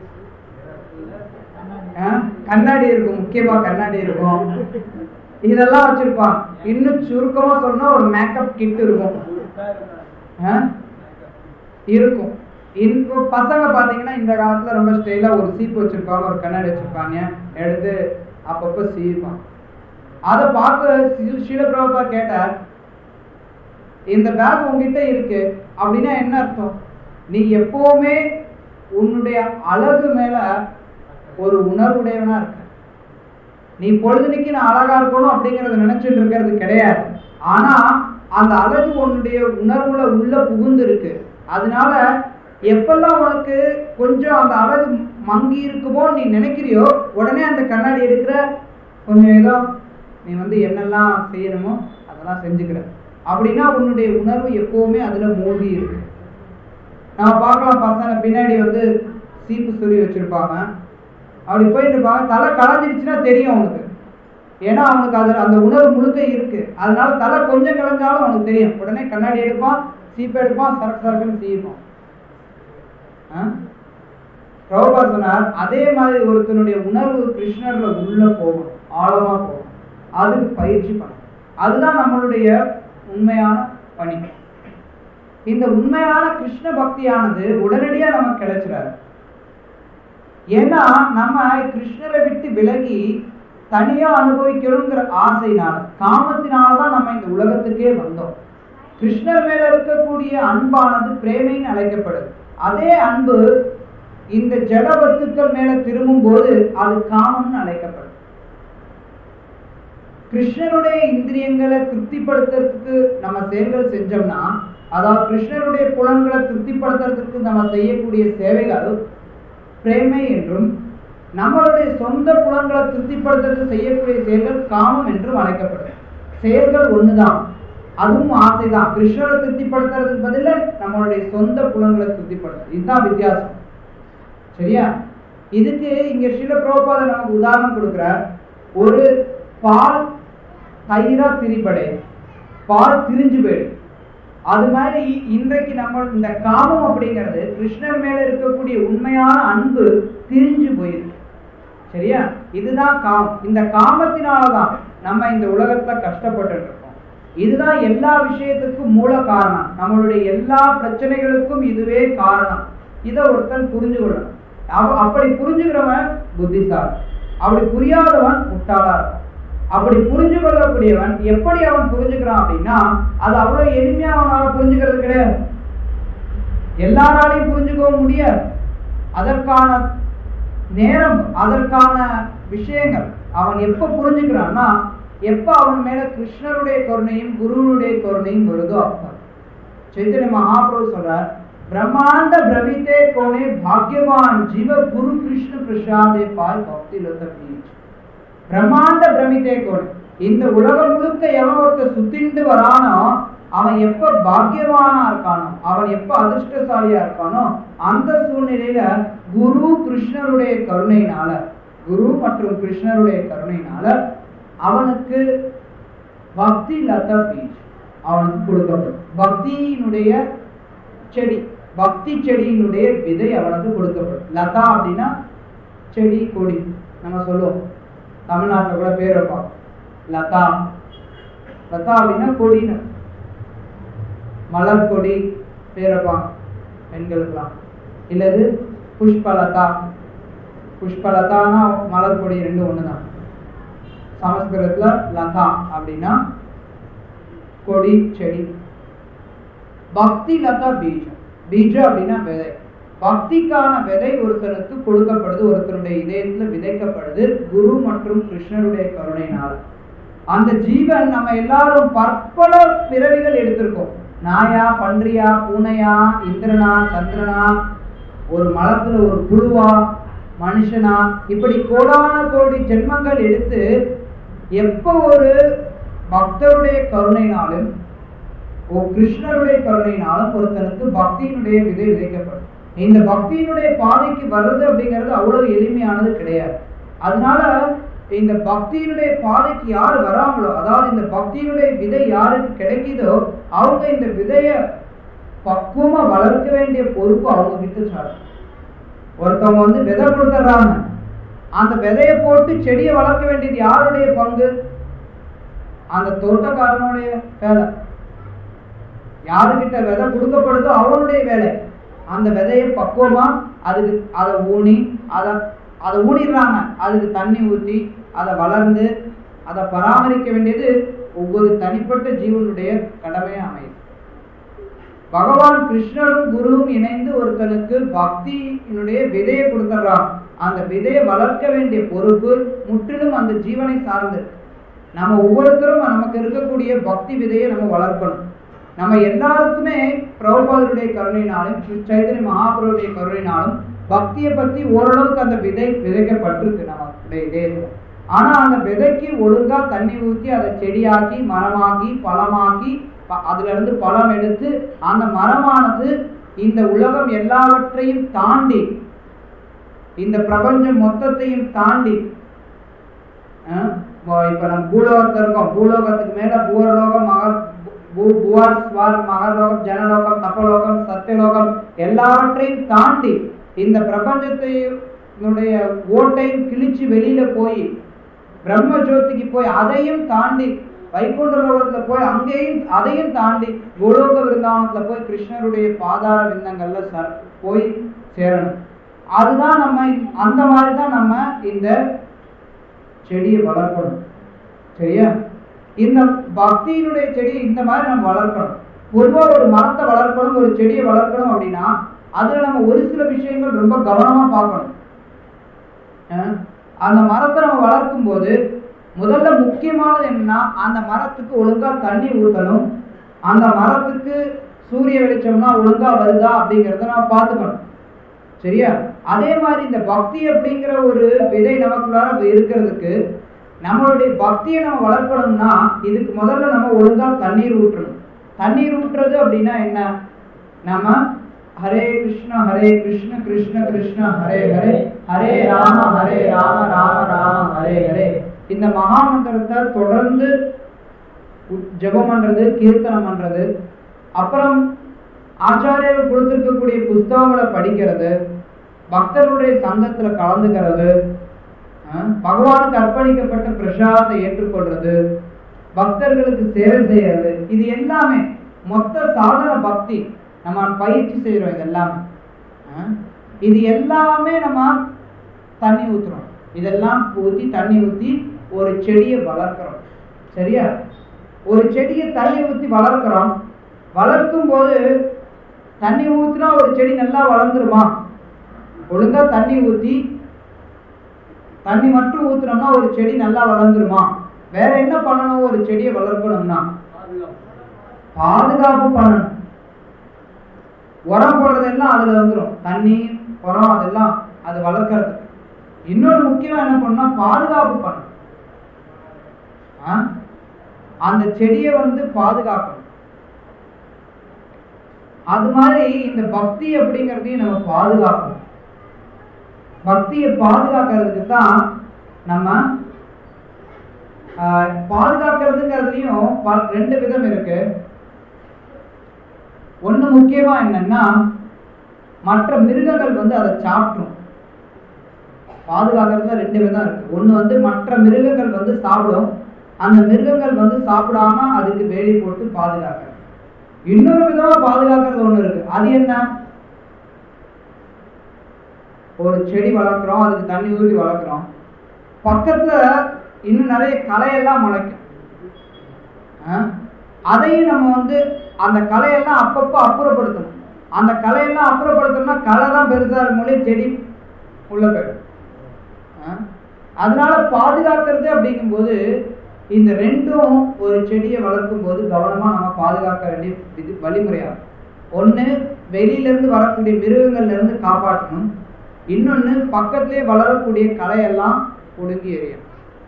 அஹ் கண்ணாடி இருக்கும் முக்கியமா கண்ணாடி இருக்கும் இதெல்லாம் வச்சிருப்பான் இன்னும் சுருக்கமா சொன்னா ஒரு மேக்கப் கிட் இருக்கும் அஹ் இருக்கும் இப்போ பசங்க பாத்தீங்கன்னா இந்த காலத்துல ரொம்ப ஸ்டைலா ஒரு சீப்பு வச்சிருப்பாங்க ஒரு கண்ணாடி வச்சிருப்பாங்க எடுத்து அப்பப்ப சீவிப்பாங்க அதை பார்க்க ஸ்ரீலபிரபா கேட்டார் இந்த பேக் உங்ககிட்ட இருக்கு அப்படின்னா என்ன அர்த்தம் நீ எப்பவுமே உன்னுடைய அழகு மேல ஒரு உணர்வுடையவனா இருக்க நீ பொழுதுனைக்கு நான் அழகா இருக்கணும் அப்படிங்கறத நினைச்சிட்டு இருக்கிறது கிடையாது ஆனா அந்த அழகு உன்னுடைய உணர்வுல உள்ள புகுந்து இருக்கு அதனால எப்பெல்லாம் உனக்கு கொஞ்சம் அந்த அழகு மங்கி இருக்குமோ நீ நினைக்கிறியோ உடனே அந்த கண்ணாடி எடுக்கிற கொஞ்சம் ஏதோ நீ வந்து என்னெல்லாம் செய்யணுமோ அதெல்லாம் செஞ்சுக்கிற அப்படின்னா உன்னுடைய உணர்வு எப்பவுமே அதுல மூழ்கி இருக்கு நம்ம பார்க்கலாம் பசங்க பின்னாடி வந்து சீப்பு சொல்லி வச்சிருப்பாங்க அப்படி போயிட்டு இருப்பாங்க தலை களைஞ்சிருச்சுன்னா தெரியும் அவனுக்கு ஏன்னா அவனுக்கு அது அந்த உணர்வு முழுக்க இருக்கு அதனால தலை கொஞ்சம் கலைஞ்சாலும் அவனுக்கு தெரியும் உடனே கண்ணாடி எடுப்பான் சீப்பு எடுப்பான் சரக்கு சரக்குன்னு சீப்பான் பிரபுபா சொன்னார் அதே மாதிரி ஒருத்தனுடைய உணர்வு கிருஷ்ணர்ல உள்ள போகணும் ஆழமா போகணும் அதுக்கு பயிற்சி பண்ணணும் அதுதான் நம்மளுடைய உண்மையான பணி இந்த உண்மையான கிருஷ்ண பக்தியானது உடனடியா நமக்கு கிடைச்சிடாது ஏன்னா நம்ம கிருஷ்ணரை விட்டு விலகி தனியா அனுபவிக்கணுங்கிற ஆசைனால காமத்தினாலதான் நம்ம இந்த உலகத்துக்கே வந்தோம் கிருஷ்ணர் மேல இருக்கக்கூடிய அன்பானது பிரேமைன்னு அழைக்கப்படுது அதே அன்பு இந்த ஜட வஸ்துக்கள் மேல திரும்பும் போது அது காமம்னு அழைக்கப்படுது கிருஷ்ணருடைய இந்திரியங்களை திருப்திப்படுத்துறதுக்கு நம்ம செயல்கள் செஞ்சோம்னா அதாவது கிருஷ்ணருடைய புலன்களை திருப்திப்படுத்துறதுக்கு நம்ம செய்யக்கூடிய சேவைகள் பிரேமை என்றும் நம்மளுடைய சொந்த புலன்களை திருப்திப்படுத்துறதுக்கு செய்யக்கூடிய செயல்கள் காமம் என்றும் அழைக்கப்படுது செயல்கள் ஒண்ணுதான் அதுவும் ஆசைதான் கிருஷ்ணரை திருப்திப்படுத்துறதுக்கு பதிலா நம்மளுடைய சொந்த புலன்களை திருப்திப்படுத்துறது இதுதான் வித்தியாசம் சரியா இதுக்கு இங்க ஸ்ரீல பிரபுபாத நமக்கு உதாரணம் கொடுக்கிறார் ஒரு பால் தயிரா திரிப்படை பால் திரிஞ்சு போயிடும் அது மாதிரி இன்றைக்கு நம்ம இந்த காமம் அப்படிங்கிறது கிருஷ்ணர் மேல இருக்கக்கூடிய உண்மையான அன்பு திரிஞ்சு போயிருக்கு சரியா இதுதான் காம் இந்த காமத்தினாலதான் நம்ம இந்த உலகத்துல கஷ்டப்பட்டு இருக்கோம் இதுதான் எல்லா விஷயத்துக்கும் மூல காரணம் நம்மளுடைய எல்லா பிரச்சனைகளுக்கும் இதுவே காரணம் இதை ஒருத்தன் புரிஞ்சு கொள்ளணும் அவ- அப்படி புரிஞ்சுக்கிறவன் புத்திசாலி அப்படி புரியாதவன் முட்டாளா இருப்பான் அப்படி புரிஞ்சு கொள்ளக்கூடியவன் எப்படி அவன் புரிஞ்சுக்கிறான் அப்படின்னா அது அவ்வளவு எளிமையா அவனால புரிஞ்சுக்கிறது கிடையாது எல்லாராலையும் புரிஞ்சுக்கவும் முடியாது அதற்கான நேரம் அதற்கான விஷயங்கள் அவன் எப்ப புரிஞ்சுக்கிறான்னா எப்ப அவன் மேல கிருஷ்ணருடைய கருணையும் குருவுடைய கருணையும் வருதோ அப்ப चैतन्य महाप्रभु சொல்றார் பிரம்மாண்ட பிரமித்தே கோனே பாக்யவான் ஜீவ குரு கிருஷ்ண பிரசாதே பால் பக்தி லத பீச் பிரம்மாண்ட பிரமித்தே கோனே இந்த உலகம் முழுக்க எவன் ஒருத்தர் சுத்திண்டு வரானோ அவன் எப்ப பாக்கியவானா இருக்கானோ அவன் எப்ப அதிர்ஷ்டசாலியா இருக்கானோ அந்த சூழ்நிலையில குரு கிருஷ்ணருடைய கருணையினால குரு மற்றும் கிருஷ்ணருடைய கருணையினால அவனுக்கு பக்தி லதா பீஜ் அவனுக்கு கொடுக்கப்படும் பக்தியினுடைய செடி பக்தி செடியினுடைய விதை அவனுக்கு கொடுக்கப்படும் லதா அப்படின்னா செடி கொடி நம்ம சொல்லுவோம் தமிழ்நாட்டில் கூட பேர் வைப்பாங்க லதா லதா அப்படின்னா கொடின்னு மலர் கொடி பேர் வைப்பாங்க பெண்களுக்கெல்லாம் இல்லது புஷ்பலதா புஷ்பலதானா மலர் கொடி ரெண்டும் ஒண்ணுதான் சமஸ்கிருதத்துல லதா அப்படின்னா கொடி செடி பக்தி லதா பீஜம் பீஜம் அப்படின்னா விதை பக்திக்கான விதை ஒருத்தனுக்கு கொடுக்கப்படுது ஒருத்தருடைய இதயத்துல விதைக்கப்படுது குரு மற்றும் கிருஷ்ணருடைய கருணையினால அந்த ஜீவன் நம்ம எல்லாரும் பற்பல பிறவிகள் எடுத்திருக்கோம் நாயா பன்றியா பூனையா இந்திரனா சந்திரனா ஒரு மலத்துல ஒரு புழுவா மனுஷனா இப்படி கோடான கோடி ஜென்மங்கள் எடுத்து எப்ப ஒரு பக்தருடைய கருணையினாலும் ஓ கிருஷ்ணருடைய கருணையினாலும் ஒருத்தனுக்கு பக்தியினுடைய விதை விதைக்கப்படும் இந்த பக்தியினுடைய பாதைக்கு வர்றது அப்படிங்கிறது அவ்வளவு எளிமையானது கிடையாது அதனால இந்த பக்தியினுடைய பாதைக்கு யார் வராங்களோ அதாவது இந்த பக்தியினுடைய விதை யாருக்கு கிடைக்குதோ அவங்க இந்த விதைய பக்குவமா வளர்க்க வேண்டிய பொறுப்பு அவங்க கிட்ட சார் ஒருத்தவங்க வந்து விதை கொடுத்துட்றாங்க அந்த விதையை போட்டு செடியை வளர்க்க வேண்டியது யாருடைய பங்கு அந்த தோட்டக்காரனுடைய வேலை யாருக்கிட்ட விதை கொடுக்கப்படுதோ அவனுடைய வேலை அந்த விதையை பக்குவமா அதுக்கு அதை ஊனி அதை அதை ஊனிடுறாங்க அதுக்கு தண்ணி ஊற்றி அதை வளர்ந்து அதை பராமரிக்க வேண்டியது ஒவ்வொரு தனிப்பட்ட ஜீவனுடைய கடமையா அமையுது பகவான் கிருஷ்ணரும் குருவும் இணைந்து ஒருத்தனுக்கு பக்தியினுடைய விதையை கொடுத்துட்றான் அந்த விதையை வளர்க்க வேண்டிய பொறுப்பு முற்றிலும் அந்த ஜீவனை சார்ந்து நம்ம ஒவ்வொருத்தரும் நமக்கு இருக்கக்கூடிய பக்தி விதையை நம்ம வளர்க்கணும் நம்ம எல்லாருக்குமே பிரபுபாதருடைய கருணையினாலும் ஸ்ரீ சைதன்ய மகாபுருடைய கருணையினாலும் பக்தியை பத்தி ஓரளவுக்கு அந்த விதை விதைக்கப்பட்டிருக்கு நம்மளுடைய இதயத்துல ஆனா அந்த விதைக்கு ஒழுங்கா தண்ணி ஊற்றி அதை செடியாக்கி மரமாக்கி பழமாக்கி ப- அதுல இருந்து பழம் எடுத்து அந்த மரமானது இந்த உலகம் எல்லாவற்றையும் தாண்டி இந்த பிரபஞ்சம் மொத்தத்தையும் தாண்டி அஹ், இப்போ- இப்ப நம்ம பூலோகத்துல இருக்கோம் பூலோகத்துக்கு மேல பூவரலோகம் மகர் பூ- புவர் ஸ்வர் மகர்லோகம் ஜனலோகம் தபலோகம் சத்தியலோகம் எல்லாவற்றையும் தாண்டி இந்த பிரபஞ்சத்தையுடைய ஓட்டையும் கிழிச்சு வெளியில போய் பிரம்ம ஜோதிக்கு போய் அதையும் தாண்டி வைகுண்ட லோகத்துல போய் அங்கேயும் அதையும் தாண்டி கோலோக விருந்தாவனத்துல போய் கிருஷ்ணருடைய பாதார விந்தங்கள்ல சர் போய் சேரணும் அதுதான் நம்ம அந்த மாதிரி தான் நம்ம இந்த செடியை வளர்க்கணும் சரியா இந்த பக்தியினுடைய செடியை இந்த மாதிரி நம்ம வளர்க்கணும் பொதுவா ஒரு மரத்தை வளர்க்கணும் ஒரு செடியை வளர்க்கணும் அப்படின்னா அதுல நம்ம ஒரு சில விஷயங்கள் ரொம்ப கவனமா பார்க்கணும் அஹ் அந்த மரத்தை நம்ம வளர்க்கும் போது முதல்ல முக்கியமானது என்னன்னா அந்த மரத்துக்கு ஒழுங்கா தண்ணி ஊத்தணும் அந்த மரத்துக்கு சூரிய வெளிச்சம்னா ஒழுங்கா வருதா அப்படிங்கிறத நம்ம பார்த்துக்கணும் சரியா அதே மாதிரி இந்த பக்தி அப்படிங்கிற ஒரு விதை நமக்குள்ளார இருக்கிறதுக்கு நம்மளுடைய பக்தியை நம்ம வளர்க்கணும்னா இதுக்கு முதல்ல நம்ம ஒழுங்கா தண்ணீர் ஊற்றணும் தண்ணீர் ஊற்றுறது அப்படின்னா என்ன நம்ம ஹரே கிருஷ்ண ஹரே கிருஷ்ண கிருஷ்ண கிருஷ்ண ஹரே ஹரே ஹரே ராம ஹரே ராம ராம ராம ஹரே ஹரே இந்த மகாமந்திரத்தை தொடர்ந்து உ- ஜெபம் பண்றது கீர்த்தனம் பண்றது அப்புறம் ஆச்சாரியர்கள் கொடுத்திருக்கக்கூடிய புஸ்தகங்களை படிக்கிறது பக்தர்களுடைய சங்கத்துல கலந்துக்கிறது அஹ், பகவானுக்கு அர்ப்பணிக்கப்பட்ட பிரசாதத்தை ஏற்றுக்கொள்றது பக்தர்களுக்கு சேவை செய்யறது இது எல்லாமே மொத்த சாதன பக்தி நம்ம பயிற்சி செய்யறோம் இது எல்லாமே அஹ், இது எல்லாமே நம்ம தண்ணி ஊத்துறோம் இதெல்லாம் ஊத்தி தண்ணி ஊத்தி ஒரு செடியை வளர்க்கிறோம் சரியா ஒரு செடியை தண்ணி ஊத்தி வளர்க்கிறோம் வளர்க்கும் போது தண்ணி ஊத்துனா ஒரு செடி நல்லா வளர்ந்துருமா ஒழுங்கா தண்ணி ஊத்தி தண்ணி மட்டும் ஊத்துனோம்னா ஒரு செடி நல்லா வளர்ந்துருமா வேற என்ன பண்ணணும் ஒரு செடியை வளர்க்கணும்னா பாதுகாப்பு பண்ணணும் உரம் போடுறதெல்லாம் அதுல வந்துடும் தண்ணி உரம் அதெல்லாம் அது வளர்க்கறது இன்னொரு முக்கியமா என்ன பண்ணா பாதுகாப்பு பண்ணணும் ஆ? அந்த செடியை வந்து பாதுகாக்கணும் அது மாதிரி இந்த பக்தி அப்படிங்கிறதையும் நம்ம பாதுகாக்கணும் பக்தியை பாதுகாக்கிறதுக்கு தான் நம்ம ஆஹ், பாதுகாக்கிறதுங்கிறதுலயும் ப- ரெண்டு விதம் இருக்கு ஒண்ணு முக்கியமா என்னன்னா மற்ற மிருகங்கள் வந்து அதை சாப்பிட்ரும் பாதுகாக்கிறதுல ரெண்டு விதம் இருக்கு ஒண்ணு வந்து மற்ற மிருகங்கள் வந்து சாப்பிடும் அந்த மிருகங்கள் வந்து சாப்பிடாம அதுக்கு வேலி போட்டு பாதுகாக்கிறது இன்னொரு விதமா பாதுகாக்கிறது ஒண்ணு இருக்கு அது என்ன ஒரு செடி வளர்க்குறோம் அதுக்கு தண்ணி ஊற்றி வளர்க்குறோம் பக்கத்துல இன்னும் நிறைய களையெல்லாம் முளைக்கும் ஆ? அதையும் நம்ம வந்து அந்த களையெல்லாம் அப்பப்போ அப்புறப்படுத்தணும் அந்த களையெல்லாம் அப்புறப்படுத்தணும்னா களை தான் பெருசா இருக்கும் மொழி செடி உள்ள போயிடும் ஆ? அதனால பாதுகாக்கிறது அப்படிங்கும்போது இந்த ரெண்டும் ஒரு செடியை வளர்க்கும் போது கவனமா நம்ம பாதுகாக்க வேண்டிய விதி வழிமுறையாகும் ஒண்ணு வெளியில இருந்து வரக்கூடிய மிருகங்கள்ல இருந்து காப்பாற்றணும் இன்னொன்னு பக்கத்திலே வளரக்கூடிய களையெல்லாம் ஒடுங்கி எறியணும்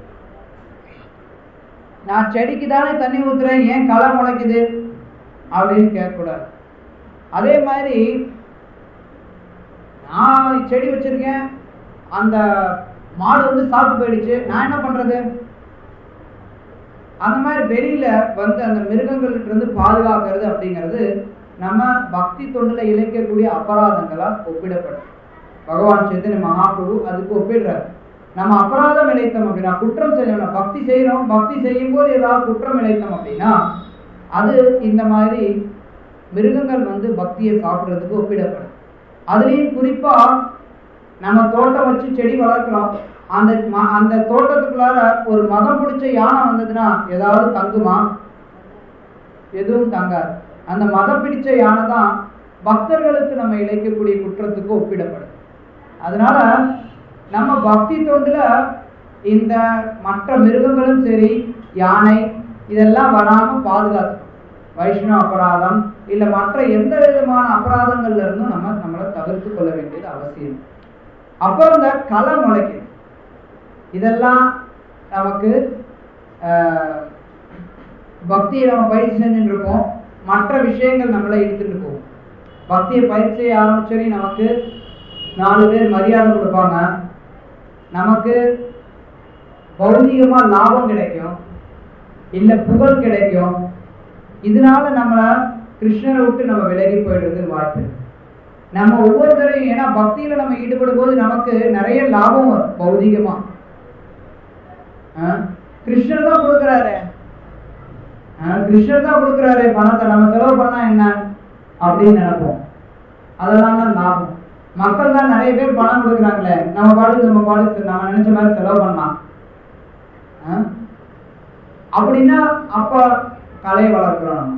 நான் செடிக்கு தானே தண்ணி ஊத்துறேன் ஏன் களை முளைக்குது அப்படின்னு கேட்கக்கூடாது அதே மாதிரி நான் செடி வச்சிருக்கேன் அந்த மாடு வந்து சாப்பிட்டு போயிடுச்சு நான் என்ன பண்றது அந்த மாதிரி வெளியில வந்து அந்த மிருகங்கள்ட்ட இருந்து பாதுகாக்கிறது அப்படிங்கிறது நம்ம பக்தி தொண்டுல இழைக்கக்கூடிய அபராதங்களா ஒப்பிடப்படும் பகவான் சைத்தன்ய மகாபிரபு அதுக்கு ஒப்பிடுறாரு நம்ம அபராதம் இழைத்தோம் அப்படின்னா குற்றம் செய்யணும் பக்தி செய்யறோம் பக்தி செய்யும் போது ஏதாவது குற்றம் இழைத்தோம் அப்படின்னா அது இந்த மாதிரி மிருகங்கள் வந்து பக்தியை சாப்பிடுறதுக்கு ஒப்பிடப்படும் அதுலேயும் குறிப்பா நம்ம தோட்டம் வச்சு செடி வளர்க்குறோம் அந்த ம- அந்த தோட்டத்துக்குள்ளார ஒரு மதம் பிடிச்ச யானை வந்ததுன்னா ஏதாவது தங்குமா எதுவும் தங்காது அந்த மதம் பிடிச்ச யானை தான் பக்தர்களுக்கு நம்ம இழைக்கக்கூடிய குற்றத்துக்கு ஒப்பிடப்படும் அதனால நம்ம பக்தி தொண்டுல இந்த மற்ற மிருகங்களும் சரி யானை இதெல்லாம் வராம பாதுகாத்து வைஷ்ணவ அபராதம் இல்ல மற்ற எந்த விதமான அபராதங்கள்ல இருந்தும் நம்ம நம்மளை தவிர்த்து கொள்ள வேண்டியது அவசியம் அப்புறம் இந்த களை முளைக்குது இதெல்லாம் நமக்கு ஆஹ், பக்தியை நம்ம பயிற்சி செஞ்சுட்டு இருக்கோம் மற்ற விஷயங்கள் நம்மளை இழுத்துட்டு போகும் பக்தியை பயிற்சி செய்ய ஆரம்பிச்சோடனே நமக்கு நாலு பேர் மரியாதை கொடுப்பாங்க நமக்கு பௌதிகமா லாபம் கிடைக்கும் இல்ல புகழ் கிடைக்கும் இதனால நம்மள கிருஷ்ணரை விட்டு நம்ம விலகி போயிடுறது வாய்ப்பு இருக்கு. நம்ம ஒவ்வொருத்தரையும் ஏன்னா பக்தியில நம்ம ஈடுபடும் போது நமக்கு நிறைய லாபம் வரும் பௌதிகமா ஆ? கிருஷ்ணர் தான் கொடுக்குறாரு ஆ, கிருஷ்ணர் தான் கொடுக்குறாரு பணத்தை நம்ம செலவு பண்ணா என்ன அப்படின்னு நினைப்போம் அதெல்லாம் தான் லாபம் மக்கள் தான் நிறைய பேர் பணம் கொடுக்குறாங்களே நம்ம பாடு நம்ம பாடு நம்ம நினைச்ச மாதிரி செலவு பண்ணலாம் ஆ? அப்படின்னா அப்ப கலையை வளர்க்கிறோம் நம்ம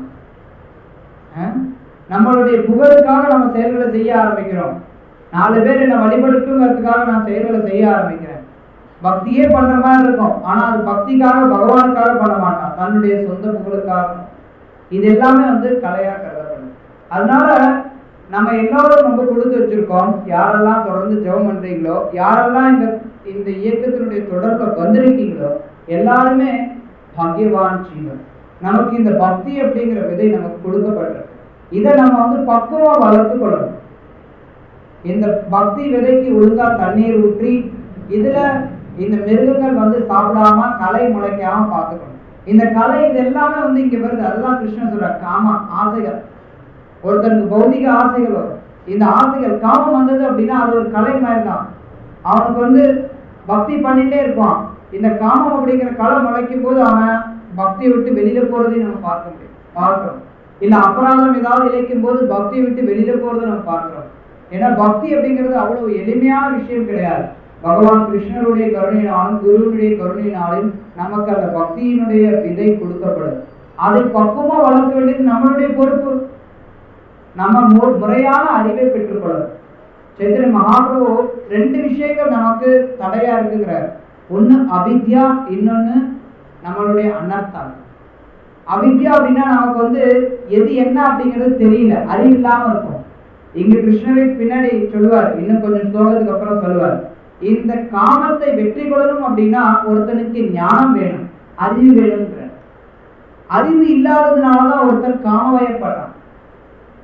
ஆ? நம்மளுடைய புகழுக்காக நம்ம செயல்களை செய்ய ஆரம்பிக்கிறோம் நாலு பேர் என்ன வழிபடுத்துங்கிறதுக்காக நான் செயல்களை செய்ய ஆரம்பிக்கிறேன் பக்தியே பண்ற மாதிரி இருக்கும் ஆனா அது பக்திக்காக பகவானுக்காக பண்ண மாட்டான் தன்னுடைய சொந்த புகழுக்காக இது எல்லாமே வந்து கலையா கருதப்படும் அதனால நம்ம எல்லாரும் ரொம்ப கொடுத்து வச்சிருக்கோம் யாரெல்லாம் தொடர்ந்து ஜெபம் பண்றீங்களோ யாரெல்லாம் இந்த இந்த இயக்கத்தினுடைய தொடர்புல வந்திருக்கீங்களோ எல்லாருமே பாக்கியவான் ஜீவன் நமக்கு இந்த பக்தி அப்படிங்கிற விதை நமக்கு கொடுக்கப்பட்டிருக்கு இதை நம்ம வந்து பக்குவமா வளர்த்து கொள்ளணும் இந்த பக்தி விதைக்கு ஒழுங்கா தண்ணீர் ஊற்றி இதுல இந்த மிருகங்கள் வந்து சாப்பிடாம களை முளைக்காம பார்த்துக்கணும் இந்த கலை இது எல்லாமே வந்து இங்க வருது அதுதான் கிருஷ்ணன் சொல்றார் காம ஆசைகள் ஒருத்தருக்கு பௌதிக ஆசைகள் வரும் இந்த ஆசைகள் காமம் வந்தது அப்படின்னா அது ஒரு கலை மாதிரி தான் அவனுக்கு வந்து பக்தி பண்ணிட்டே இருப்பான் இந்த காமம் அப்படிங்கிற கலை முளைக்கும் போது அவன் பக்தியை விட்டு வெளியில போறதையும் நம்ம பார்க்க முடியும் பார்க்கிறோம் இல்ல அபராதம் ஏதாவது இழைக்கும் போது பக்தியை விட்டு வெளியில போறதை நம்ம பார்க்கிறோம் ஏன்னா பக்தி அப்படிங்கிறது அவ்வளவு எளிமையான விஷயம் கிடையாது பகவான் கிருஷ்ணருடைய கருணையினாலும் குருவினுடைய கருணையினாலும் நமக்கு அந்த பக்தியினுடைய விதை கொடுக்கப்படும் அதை பக்குவமா வளர்க்க வேண்டியது நம்மளுடைய பொறுப்பு நம்ம மு- முறையான அறிவை பெற்றுக்கொள்ளணும் சைத்தன்ய மகாபிரபு ரெண்டு விஷயங்கள் நமக்கு தடையா இருக்குங்கிறார் ஒண்ணு அவித்யா இன்னொன்னு நம்மளுடைய அனர்த்தம் அவித்யா அப்படின்னா நமக்கு வந்து எது என்ன அப்படிங்கிறது தெரியல அறிவு இல்லாம இருக்கும் இங்க கிருஷ்ணரை பின்னாடி சொல்லுவார் இன்னும் கொஞ்சம் ஸ்லோகத்துக்கு அப்புறம் சொல்லுவார் இந்த காமத்தை வெற்றி கொள்ளணும் அப்படின்னா ஒருத்தனுக்கு ஞானம் வேணும் அறிவு வேணும்ங்கிற அறிவு இல்லாததுனாலதான் ஒருத்தன் காமவயப்படுறான்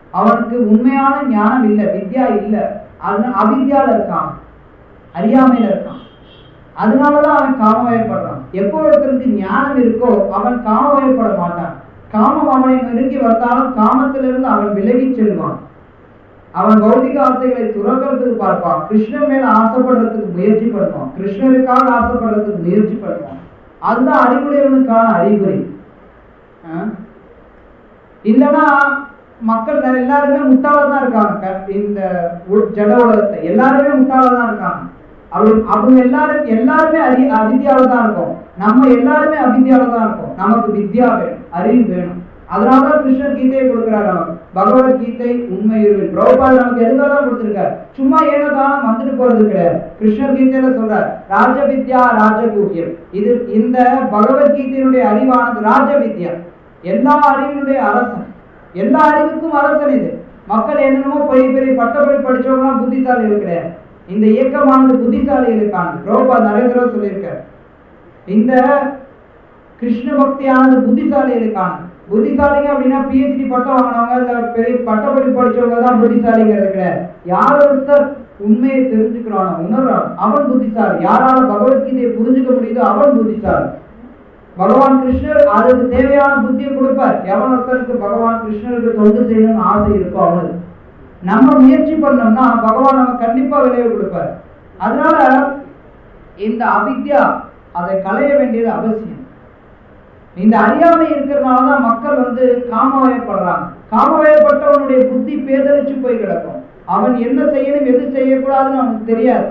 அவனுக்கு உண்மையான ஞானம் இல்லை வித்யா இல்லை அவன் அவித்யால இருக்கான் அறியாமையில இருக்கான் அதனாலதான் அவன் காமவயப்படுறான் எப்போ ஒருத்தருக்கு ஞானம் இருக்கோ அவன் காமவயப்பட மாட்டான் காமம் அவனை நெருங்கி வந்தாலும் காமத்திலிருந்து அவன் விலகி செல்வான் அவன் பௌதிக ஆசைகளை துறக்கிறதுக்கு பார்ப்பான் கிருஷ்ணன் மேல ஆசைப்படுறதுக்கு முயற்சி பண்ணுவான் கிருஷ்ணருக்காக ஆசைப்படுறதுக்கு முயற்சி பண்ணுவான் அதுதான் அறிவுடையவனுக்கான அறிகுறி ஆஹ் இல்லைன்னா மக்கள் நிறைய- எல்லாருமே முட்டாளா தான் இருக்காங்க க- இந்த உ- ஜட உலகத்தை எல்லாருமே முட்டாளா தான் இருக்காங்க அவங்க அவங்க எல்லாரும் எல்லாருமே அறி அவித்யால தான் இருக்கோம் நம்ம எல்லாருமே அவித்யால தான் இருக்கோம் நமக்கு வித்யா வேணும் அறிவு வேணும் அதனாலதான் கிருஷ்ணர் கீதையை கொடுக்கிறார் நமக்கு பகவத்கீதை உண்மை இருவில் பிரபுபாத நமக்கு எதுக்காக தான் கொடுத்திருக்காரு சும்மா ஏனோ தானம் வந்துட்டு போறது கிடையாது கிருஷ்ணர் கீதையில சொல்றார் ராஜ வித்யா ராஜகூகியம் இது இந்த பகவத்கீதையினுடைய அறிவானது ராஜ வித்யா எல்லா அறிவினுடைய அரசன் எல்லா அறிவுக்கும் அரசன் இது மக்கள் என்னென்னமோ பெரிய பெரிய பட்டப்படி படிச்சவங்களாம் புத்திசாலிகள் கிடையாது இந்த இயக்கமானது புத்திசாலிகளுக்கானது பிரபா நரேந்திர சொல்லியிருக்கார் இந்த கிருஷ்ண பக்தியானது புத்திசாலிகளுக்கானது புத்திசாலிங்க அப்படின்னா பிஹெச்டி பட்டம் வாங்கினவங்க இல்ல பெரிய பட்டப்படி படிச்சவங்க தான் புத்திசாலிங்கிறது கிடையாது யார் ஒருத்தர் உண்மையை தெரிஞ்சுக்கிறானோ உணர்றான் அவன் புத்திசாலி யாரால பகவத்கீதையை புரிஞ்சுக்க முடியுதோ அவன் புத்திசாலி பகவான் கிருஷ்ணர் அதுக்கு தேவையான புத்தியை கொடுப்பார் எவன் ஒருத்தருக்கு பகவான் கிருஷ்ணருக்கு தொண்டு செய்யணும்னு ஆசை இருக்கோ அவனுக்கு நம்ம முயற்சி பண்ணோம்னா பகவான் நம்ம கண்டிப்பா விளைவு கொடுப்பார் அதனால இந்த அவித்யா அதை களைய வேண்டியது அவசியம் இந்த அறியாமை இருக்கிறதுனால தான் மக்கள் வந்து காமவயப்படுறாங்க காமவயப்பட்டவனுடைய புத்தி பேதலிச்சு போய் கிடக்கும் அவன் என்ன செய்யணும் எது செய்யக்கூடாதுன்னு அவனுக்கு தெரியாது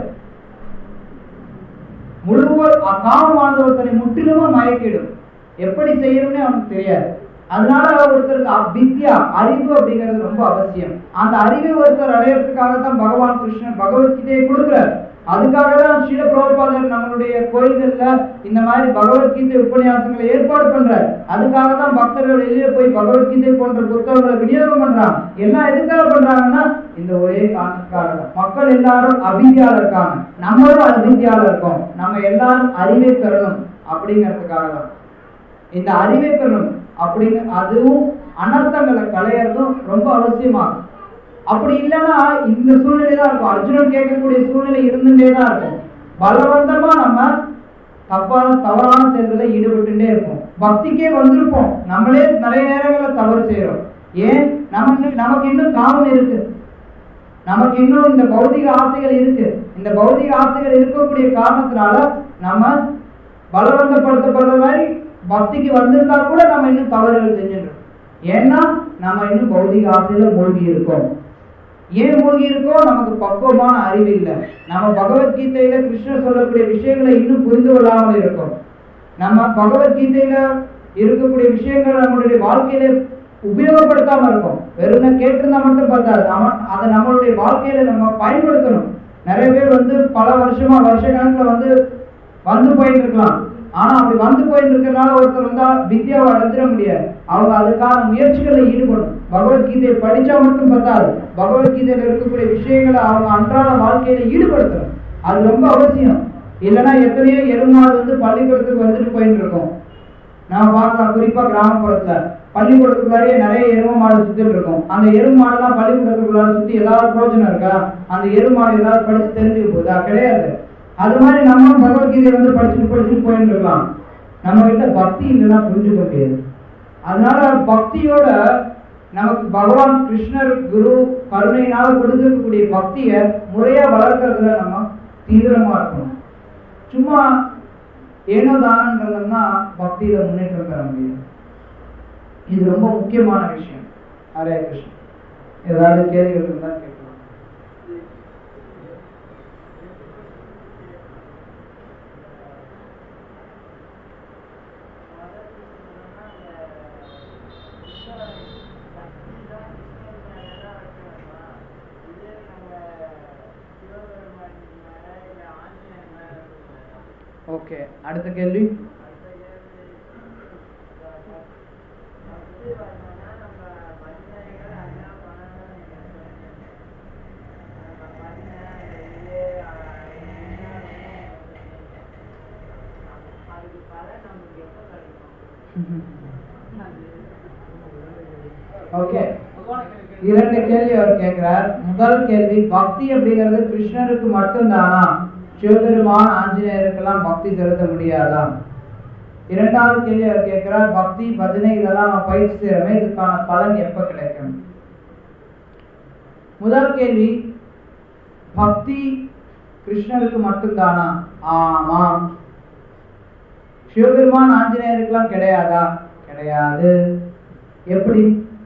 முழுவ காமமானது ஒருத்தனை முற்றிலுமா மயக்கிடும் எப்படி செய்யணும்னு அவனுக்கு தெரியாது அதனால ஒருத்தருக்கு அ- வித்யா அறிவு அப்படிங்கிறது ரொம்ப அவசியம் அந்த அறிவை ஒருத்தர் அடையறதுக்காக தான் பகவான் கிருஷ்ணன் பகவத்கீதையை கொடுக்குறார் அதுக்காக தான் ஸ்ரீல பிரபுபாதர் நம்மளுடைய கோயில்கள்ல இந்த மாதிரி பகவத்கீதை உபன்யாசங்களை ஏற்பாடு பண்றார் அதுக்காக தான் பக்தர்கள் வெளியே போய் பகவத்கீதை போன்ற புத்தகங்களை விநியோகம் பண்றாங்க எல்லாம் எதுக்காக பண்றாங்கன்னா இந்த ஒரே காரணத்துக்காக தான் மக்கள் எல்லாரும் அவித்யால இருக்காங்க நம்மளும் அவித்யால இருக்கோம் நம்ம எல்லாரும் அறிவை பெறணும் அப்படிங்கிறதுக்காக தான் இந்த அறிவை பெறணும் அப்படின்னு அதுவும் அனர்த்தங்களை களையறதும் ரொம்ப அவசியமாகும் அப்படி இல்லைன்னா இந்த சூழ்நிலை தான் இருக்கும் அர்ஜுனன் கேட்கக்கூடிய சூழ்நிலை இருந்துட்டே தான் இருக்கும் பலவந்தமா நம்ம தப்பான தவறான செயல்களை ஈடுபட்டுட்டே இருப்போம் பக்திக்கே வந்திருப்போம் நம்மளே நிறைய நேரங்களில் தவறு செய்யறோம் ஏன் நமக்கு நமக்கு இன்னும் காமம் இருக்கு நமக்கு இன்னும் இந்த பௌதிக ஆசைகள் இருக்கு இந்த பௌதிக ஆசைகள் இருக்கக்கூடிய காரணத்தினால நம்ம பலவந்தப்படுத்தப்படுற மாதிரி பக்திக்கு வந்திருந்தா கூட நம்ம இன்னும் தவறுகள் செஞ்சுட்டு இருக்கோம். ஏன்னா நம்ம இன்னும் பௌதிக ஆசையில மூழ்கி இருக்கோம் ஏன் மூழ்கி இருக்கோம் நமக்கு பக்குவமான அறிவு இல்லை நம்ம பகவத்கீதையில கிருஷ்ணர் சொல்லக்கூடிய விஷயங்களை இன்னும் புரிந்து கொள்ளாமல் இருக்கோம் நம்ம பகவத்கீதையில இருக்கக்கூடிய விஷயங்களை நம்மளுடைய வாழ்க்கையில உபயோகப்படுத்தாம இருக்கோம் வெறும் கேட்டிருந்தா மட்டும் பார்த்தாது அவன் அதை நம்மளுடைய வாழ்க்கையில நம்ம பயன்படுத்தணும் நிறைய பேர் வந்து பல வருஷமா வருஷ கணக்குல வந்து வந்து போயிட்டு இருக்கலாம் ஆனா அப்படி வந்து போயிட்டு இருக்கிறனால ஒருத்தர் வந்தா வித்யாவை அடைஞ்சிட முடியாது அவங்க அதுக்கான முயற்சிகளை ஈடுபடும் பகவத்கீதையை படிச்சா மட்டும் பத்தாது பகவத்கீதையில இருக்கக்கூடிய விஷயங்களை அவங்க அன்றாட வாழ்க்கையில ஈடுபடுத்தணும் அது ரொம்ப அவசியம் இல்லைன்னா எத்தனையோ எருமாடு வந்து பள்ளிக்கூடத்துக்கு வந்துட்டு போயிட்டு இருக்கோம் நாம பார்க்கலாம் குறிப்பா கிராமப்புறத்துல பள்ளிக்கூடத்துக்குள்ளாரே நிறைய எரும மாடு சுத்திட்டு இருக்கும் அந்த எரும மாடுலாம் பள்ளிக்கூடத்துக்குள்ளார சுத்தி ஏதாவது பிரயோஜனம் இருக்கா அந்த எரும மாடு ஏதாவது படிச்சு தெரிஞ்சுக்க போகுதா கிடையாது அது மாதிரி நம்ம பகவத்கீதை வந்து படிச்சுட்டு படிச்சுட்டு போயிட்டு இருக்கலாம் நம்ம கிட்ட பக்தி இல்லைன்னா புரிஞ்சுக்க முடியாது அதனால பக்தியோட நமக்கு பகவான் கிருஷ்ணர் குரு கருணையினால கொடுத்திருக்கக்கூடிய பக்தியை முறையா வளர்க்கறதுல நம்ம தீவிரமா இருக்கணும் சும்மா ஏனோ தானன்றதுன்னா பக்தியில முன்னேற்றம் பெற முடியும் இது ரொம்ப முக்கியமான விஷயம் ஹரே கிருஷ்ணன் ஏதாவது கேள்விகள் இருந்தா கேட்கலாம் ஓகே அடுத்த கேள்வி ஓகே இரண்டு கேள்வி அவர் கேட்கிறார் முதல் கேள்வி பக்தி அப்படிங்கிறது கிருஷ்ணருக்கு மட்டும்தானா சிவபெருமான் ஆஞ்சநேயருக்கெல்லாம் பக்தி செலுத்த முடியாதா இரண்டாவது கேள்வி அவர் கேட்கிறார் பக்தி பஜனை இதெல்லாம் நம்ம பயிற்சி செய்யறோமே இதுக்கான பலன் எப்ப கிடைக்கும் முதல் கேள்வி பக்தி கிருஷ்ணருக்கு மட்டும்தானா ஆமாம் சிவபெருமான் ஆஞ்சநேயருக்கெல்லாம் கிடையாதா கிடையாது எப்படி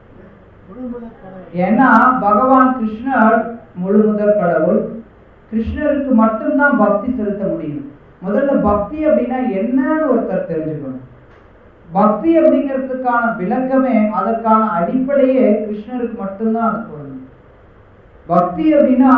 ஏன்னா பகவான் கிருஷ்ணர் முழு முதற் கடவுள் கிருஷ்ணருக்கு மட்டும்தான் பக்தி செலுத்த முடியும் முதல்ல பக்தி அப்படின்னா என்னன்னு ஒருத்தர் தெரிஞ்சுக்கணும் பக்தி அப்படிங்கிறதுக்கான விளக்கமே அதற்கான அடிப்படையே கிருஷ்ணருக்கு மட்டும்தான் அது பொருந்தும் பக்தி அப்படின்னா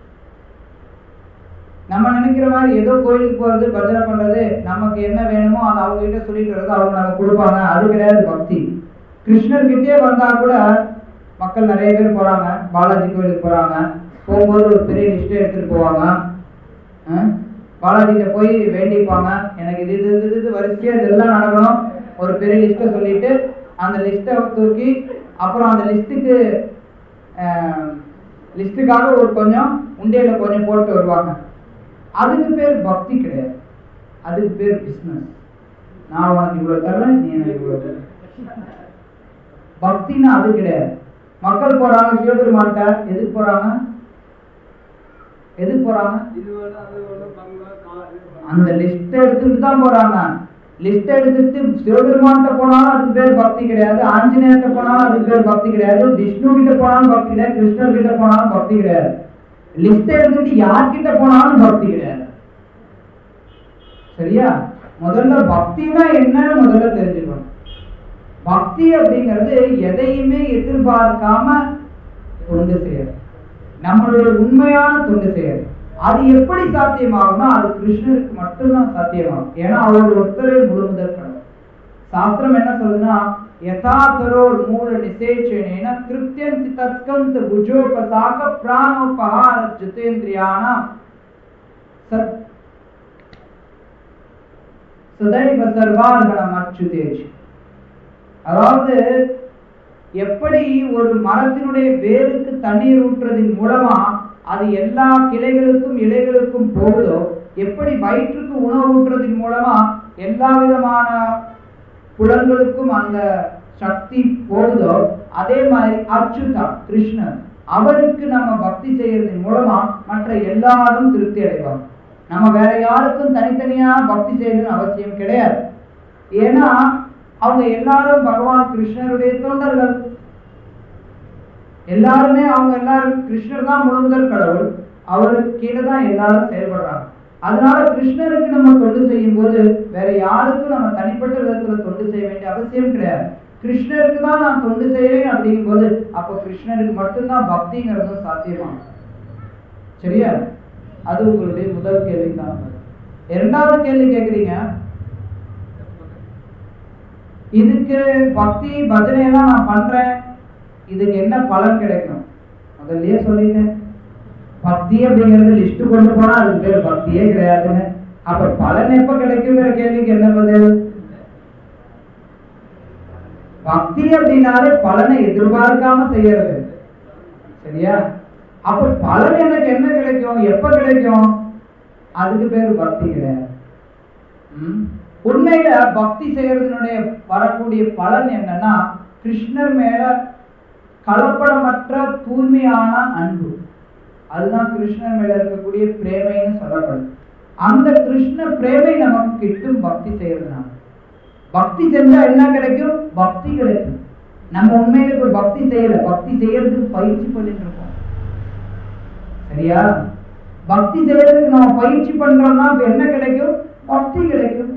நம்ம நினைக்கிற மாதிரி ஏதோ கோயிலுக்கு போறது பஜனை பண்றது நமக்கு என்ன வேணுமோ அதை அவங்க கிட்ட சொல்லிட்டு வர்றது அவங்க நமக்கு கொடுப்பாங்க அது கிடையாது பக்தி கிருஷ்ணர்கிட்டே வந்தா கூட மக்கள் நிறைய பேர் போறாங்க பாலாஜி கோயிலுக்கு போறாங்க போகும்போது ஒரு பெரிய லிஸ்ட் எடுத்துட்டு போவாங்க அஹ் பாலாஜிட்ட போய் வேண்டிப்பாங்க எனக்கு இது இது இது இது வரிசையா இதெல்லாம் நடக்கணும் ஒரு பெரிய லிஸ்ட்டை சொல்லிட்டு அந்த லிஸ்ட்டை தூக்கி அப்புறம் அந்த லிஸ்ட்டுக்கு லிஸ்ட்டுக்காக ஒரு கொஞ்சம் உண்டியல கொஞ்சம் போட்டு வருவாங்க அதுக்கு பேர் பக்தி கிடையாது அதுக்கு பேர் பிஸ்னஸ் நான் உனக்கு இவ்வளவு தரேன் நீ எனக்கு இவ்வளவு தர பக்தின்னா அது கிடையாது மக்கள் போறாங்க சிவபெருமான்ட்ட எதுக்கு போறாங்க எதுக்கு போறாங்க அந்த லிஸ்ட் எடுத்துட்டு தான் போறாங்க லிஸ்ட் எடுத்துட்டு சிவபெருமான்கிட்ட போனாலும் அதுக்கு பேர் பக்தி கிடையாது ஆஞ்சநேயர்கிட்ட போனாலும் அதுக்கு பேர் பக்தி கிடையாது விஷ்ணு கிட்ட போனாலும் பக்தி கிடையாது கிருஷ்ணர் கிட்ட போனாலும் பக்தி கிடையாது லிஸ்ட் எடுத்துட்டு யார்கிட்ட போனாலும் பக்தி கிடையாது சரியா முதல்ல பக்தினா என்னன்னு முதல்ல தெரிஞ்சுக்கணும் பக்தி அப்படிங்கிறது எதையுமே எதிர்பார்க்காம தொண்டு செய்யறது நம்மளுடைய உண்மையான தொண்டு செய்யறது அது எப்படி சாத்தியமாகும்னா அது கிருஷ்ணருக்கு மட்டும்தான் சாத்தியமாகும் ஏன்னா அவர் ஒருத்தரே முழு முதல் கடவுள் சாஸ்திரம் என்ன சொல்லுதுன்னா யதாதரோர் மூல நிசேச்சனேன கிருத்தியந்தி தத்கந்த புஜோபசாக பிராணோபகார ஜிதேந்திரியானாம் சத் சதைவ சர்வார்கணம் அச்சுதேஜ் அதாவது எப்படி ஒரு மரத்தினுடைய வேருக்கு தண்ணீர் ஊற்றுறதின் மூலமா அது எல்லா கிளைகளுக்கும் இலைகளுக்கும் போகுதோ எப்படி வயிற்றுக்கு உணவு ஊற்றுறதின் மூலமா எல்லா விதமான புலன்களுக்கும் அந்த சக்தி போகுதோ அதே மாதிரி அச்சுதா கிருஷ்ணர் அவருக்கு நம்ம பக்தி செய்யறதன் மூலமா மற்ற எல்லாரும் திருப்தி அடைவாங்க நம்ம வேற யாருக்கும் தனித்தனியா பக்தி செய்யணும்னு அவசியம் கிடையாது ஏன்னா அவங்க எல்லாரும் பகவான் கிருஷ்ணருடைய தொண்டர்கள் எல்லாருமே அவங்க எல்லாரும் கிருஷ்ணர் தான் முழுமுதல் கடவுள் அவருக்கு கீழே தான் எல்லாரும் செயல்படுறாங்க அதனால கிருஷ்ணருக்கு நம்ம தொண்டு செய்யும் போது வேற யாருக்கும் நம்ம தனிப்பட்ட விதத்துல தொண்டு செய்ய வேண்டிய அவசியம் கிடையாது கிருஷ்ணருக்கு தான் நான் தொண்டு செய்யறேன் அப்படிங்கும் போது அப்ப கிருஷ்ணருக்கு மட்டும்தான் பக்திங்கிறதும் சாத்தியமாகும் சரியா அது உங்களுடைய முதல் கேள்விக்கான பதில். இரண்டாவது கேள்வி கேக்குறீங்க இதுக்கு பக்தி பஜனை எல்லாம் நான் பண்றேன் இதுக்கு என்ன பலன் கிடைக்கும் முதல்லயே சொல்லிட்டேன் பக்தி அப்படிங்கிறது லிஸ்ட் கொண்டு போனா அதுக்கு பேர் பக்தியே கிடையாதுன்னு அப்ப பலன் எப்ப கிடைக்குங்கிற கேள்விக்கு என்ன பதில் பக்தி அப்படின்னாலே பலனை எதிர்பார்க்காம செய்யறது சரியா அப்ப பலன் எனக்கு என்ன கிடைக்கும் எப்ப கிடைக்கும் அதுக்கு பேர் பக்தி கிடையாது ம்? உண்மையில பக்தி செய்யறதுனுடைய வரக்கூடிய பலன் என்னன்னா கிருஷ்ணர் மேல கலப்படமற்ற தூய்மையான அன்பு அதுதான் கிருஷ்ணர் மேல இருக்கக்கூடிய பிரேமைன்னு சொல்லப்படுது அந்த கிருஷ்ண பிரேமை நமக்கு கிட்டும் பக்தி செய்யறதுனால பக்தி செஞ்சா என்ன கிடைக்கும் பக்தி கிடைக்கும் நம்ம உண்மையில இப்ப பக்தி செய்யல பக்தி செய்யறதுக்கு பயிற்சி பண்ணிட்டு இருக்கோம் சரியா பக்தி செய்யறதுக்கு நம்ம பயிற்சி பண்றோம்னா இப்ப என்ன கிடைக்கும் பக்தி கிடைக்கும்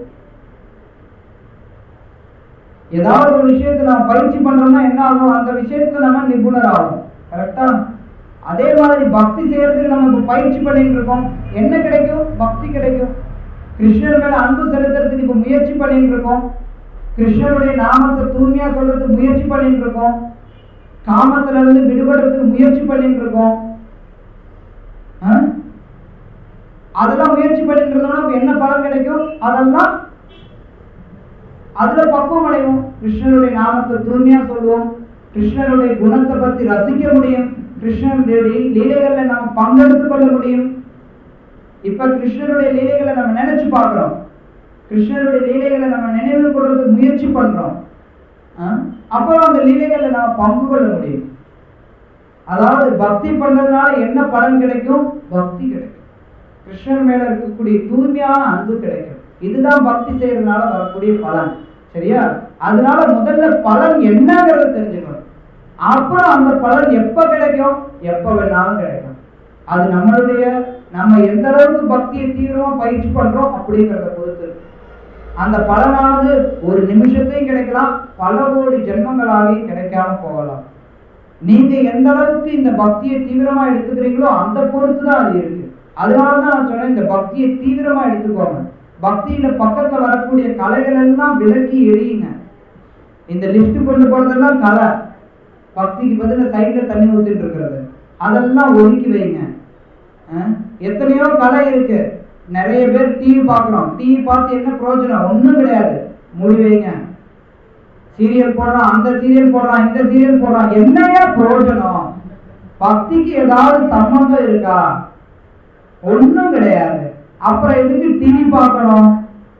ஏதாவது ஒரு விஷயத்தை நம்ம பயிற்சி பண்றோம்னா என்ன ஆகும் அந்த விஷயத்துல நம்ம நிபுணர் ஆகும் கரெக்டா அதே மாதிரி பக்தி செய்யறதுக்கு நம்ம இப்ப பயிற்சி பண்ணிட்டு இருக்கோம் என்ன கிடைக்கும் பக்தி கிடைக்கும் கிருஷ்ணர் மேல அன்பு செலுத்துறதுக்கு இப்ப முயற்சி பண்ணிட்டு இருக்கோம் கிருஷ்ணருடைய நாமத்தை தூய்மையா சொல்றதுக்கு முயற்சி பண்ணிட்டு இருக்கோம் காமத்துல இருந்து விடுபடுறதுக்கு முயற்சி பண்ணிட்டு இருக்கோம் ஆ? அதெல்லாம் முயற்சி பண்ணிட்டு இருந்தோம்னா அப்ப என்ன பலன் கிடைக்கும் அதெல்லாம் அதுல பக்குவம் அடைவோம் கிருஷ்ணருடைய நாமத்தை தூய்மையா சொல்லுவோம் கிருஷ்ணருடைய குணத்தை பத்தி ரசிக்க முடியும் கிருஷ்ணருடைய லீ- லீலைகள்ல நம்ம பங்கெடுத்துக் கொள்ள முடியும் இப்ப கிருஷ்ணருடைய லீலைகளை நம்ம நினைச்சு பார்க்கிறோம் கிருஷ்ணருடைய லீலைகளை நம்ம நினைவு கொள்றதுக்கு முயற்சி பண்றோம் ஆ? அப்புறம் அந்த லீலைகள்ல நம்ம பங்கு கொள்ள முடியும் அதாவது பக்தி பண்றதுனால என்ன பலன் கிடைக்கும் பக்தி கிடைக்கும் கிருஷ்ணர் மேல இருக்கக்கூடிய தூய்மையான அன்பு கிடைக்கும் இதுதான் பக்தி செய்யறதுனால வரக்கூடிய பலன் சரியா அதனால முதல்ல பலன் என்னங்கிறத தெரிஞ்சுக்கணும் அப்புறம் அந்த பலன் எப்ப கிடைக்கும் எப்ப வேணாலும் கிடைக்கும் அது நம்மளுடைய நம்ம எந்த அளவுக்கு பக்தியை தீவிரமா பயிற்சி பண்றோம் அப்படிங்கிறத பொறுத்து இருக்கு. அந்த பலனானது ஒரு நிமிஷத்தையும் கிடைக்கலாம் பல கோடி ஜென்மங்களாலேயும் கிடைக்காம போகலாம் நீங்க எந்த அளவுக்கு இந்த பக்தியை தீவிரமா எடுத்துக்கிறீங்களோ அந்த பொறுத்து தான் அது இருக்கு அதனாலதான் நான் சொன்னேன் இந்த பக்தியை தீவிரமா எடுத்துக்கோங்க பக்தியில பக்கத்துல வரக்கூடிய கலைகள் எல்லாம் விலக்கி எரியுங்க இந்த லிஃப்ட் கொண்டு போறதெல்லாம் கலை பக்திக்கு பதிலா சைட்ல தண்ணி ஊத்திட்டு இருக்கிறது அதெல்லாம் ஒதுக்கி வைங்க அஹ், எத்தனையோ கலை இருக்கு நிறைய பேர் டிவி பார்க்குறோம் டிவி பார்த்து என்ன பிரயோஜனம் ஒண்ணும் கிடையாது மூடி வைங்க சீரியல் போடுறான் அந்த சீரியல் போடுறான் இந்த சீரியல் போடுறான் என்னையா பிரயோஜனம் பக்திக்கு ஏதாவது சம்பந்தம் இருக்கா ஒண்ணும் கிடையாது அப்புறம் எதுக்கு டிவி பார்க்கணும்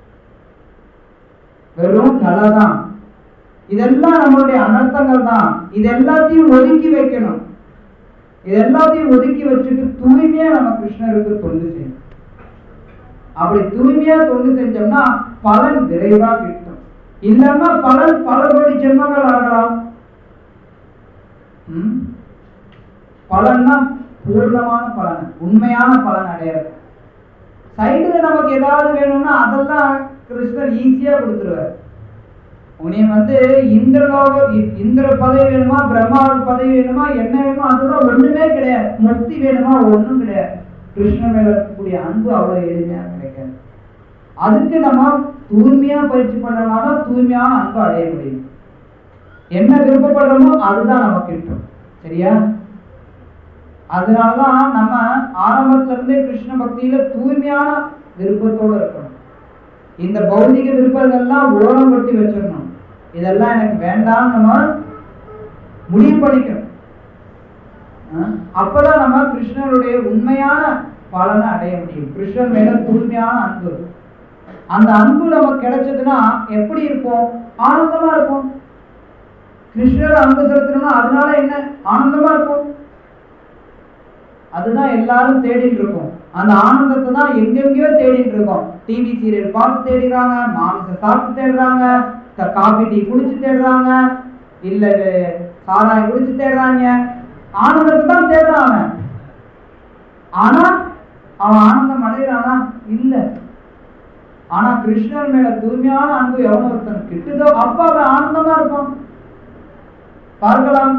வெறும் கலை தான் இதெல்லாம் நம்மளுடைய அனர்த்தங்கள் தான் இது எல்லாத்தையும் ஒதுக்கி வைக்கணும் இது எல்லாத்தையும் ஒதுக்கி வச்சுட்டு தூய்மையா நம்ம கிருஷ்ணருக்கு தொண்டு செய்யணும் அப்படி தூய்மையா தொண்டு செஞ்சோம்னா பலன் விரைவா கிட்டும் இல்லைன்னா பலன் பல கோடி ஜென்மங்கள் ஆகலாம் ம்? பலன்னா பூர்ணமான பலன் உண்மையான பலன் அடையிறது சைடுல நமக்கு ஏதாவது வேணும்னா அதெல்லாம் கிருஷ்ணர் ஈஸியா கொடுத்துருவார் உன்னை வந்து இந்திரலோக இ- இந்திர பதவி வேணுமா பிரம்மாவுக்கு பதவி வேணுமா என்ன வேணுமா அதெல்லாம் ஒண்ணுமே கிடையாது முக்தி வேணுமா ஒண்ணும் கிடையாது கிருஷ்ணன் மேல இருக்கக்கூடிய அன்பு அவ்வளவு எளிமையா கிடைக்காது அதுக்கு நம்ம தூய்மையா பயிற்சி பண்ணோம்னா தான் தூய்மையான அன்பு அடைய முடியும் என்ன விருப்பப்படுறோமோ அதுதான் நமக்கு கிட்டும் சரியா அதனாலதான் நம்ம ஆரம்பத்துல இருந்தே கிருஷ்ண பக்தியில தூய்மையான விருப்பத்தோட இருக்கணும் இந்த பௌதிக விருப்பங்கள்லாம் ஓரம் கொட்டி வச்சிடணும் இதெல்லாம் எனக்கு வேண்டாம்னு நம்ம முடிவு பண்ணிக்கணும் அஹ் அப்பதான் நம்ம கிருஷ்ணருடைய உண்மையான பலனை அடைய முடியும் கிருஷ்ணன் மேல தூய்மையான அன்பு அந்த அன்பு நமக்கு கிடைச்சதுன்னா எப்படி இருப்போம் ஆனந்தமா இருப்போம் கிருஷ்ணர் அன்பு செலுத்தணும்னா அதனால என்ன ஆனந்தமா இருப்போம் அதுதான் எல்லாரும் தேடிட்டு இருக்கோம் அந்த ஆனந்தத்தை தான் எங்கெங்கயோ தேடிட்டு இருக்கோம் டிவி சீரியல் பார்த்து தேடுறாங்க மாமிசம் சாப்பிட்டு தேடுறாங்க க- காபி டீ குடிச்சு தேடுறாங்க இல்ல சாராயம் குடிச்சு தேடுறாங்க ஆனந்தத்தை தான் தேடுறான் அவன் ஆனா அவன் ஆனந்தம் அடைகிறானா இல்ல ஆனா கிருஷ்ணர் மேல தூய்மையான அன்பு எவனோ ஒருத்தன் கிட்டுதோ அப்ப அவன் ஆனந்தமா இருப்பான் பார்க்கலாம்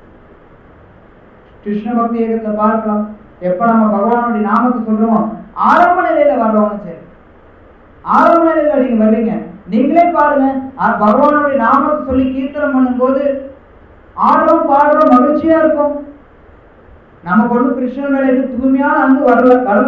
கிருஷ்ண பக்தி இயக்கத்துல பார்க்கலாம் எப்ப நம்ம பகவானுடைய நாமத்தை சொல்றோமோ ஆரம்ப நிலையில வர்றவங்க சரி ஆரம்ப நிலையில நீங்க வர்றீங்க நீங்களே பாருங்க அஹ் பகவானுடைய நாமத்தை சொல்லி கீர்த்தனம் பண்ணும்போது ஆடுறோம் பாடுறோம் மகிழ்ச்சியா இருக்கும் நமக்கு ஒண்ணு கிருஷ்ணன் மேல எதுவும் தூய்மையான அன்பு வரல வரல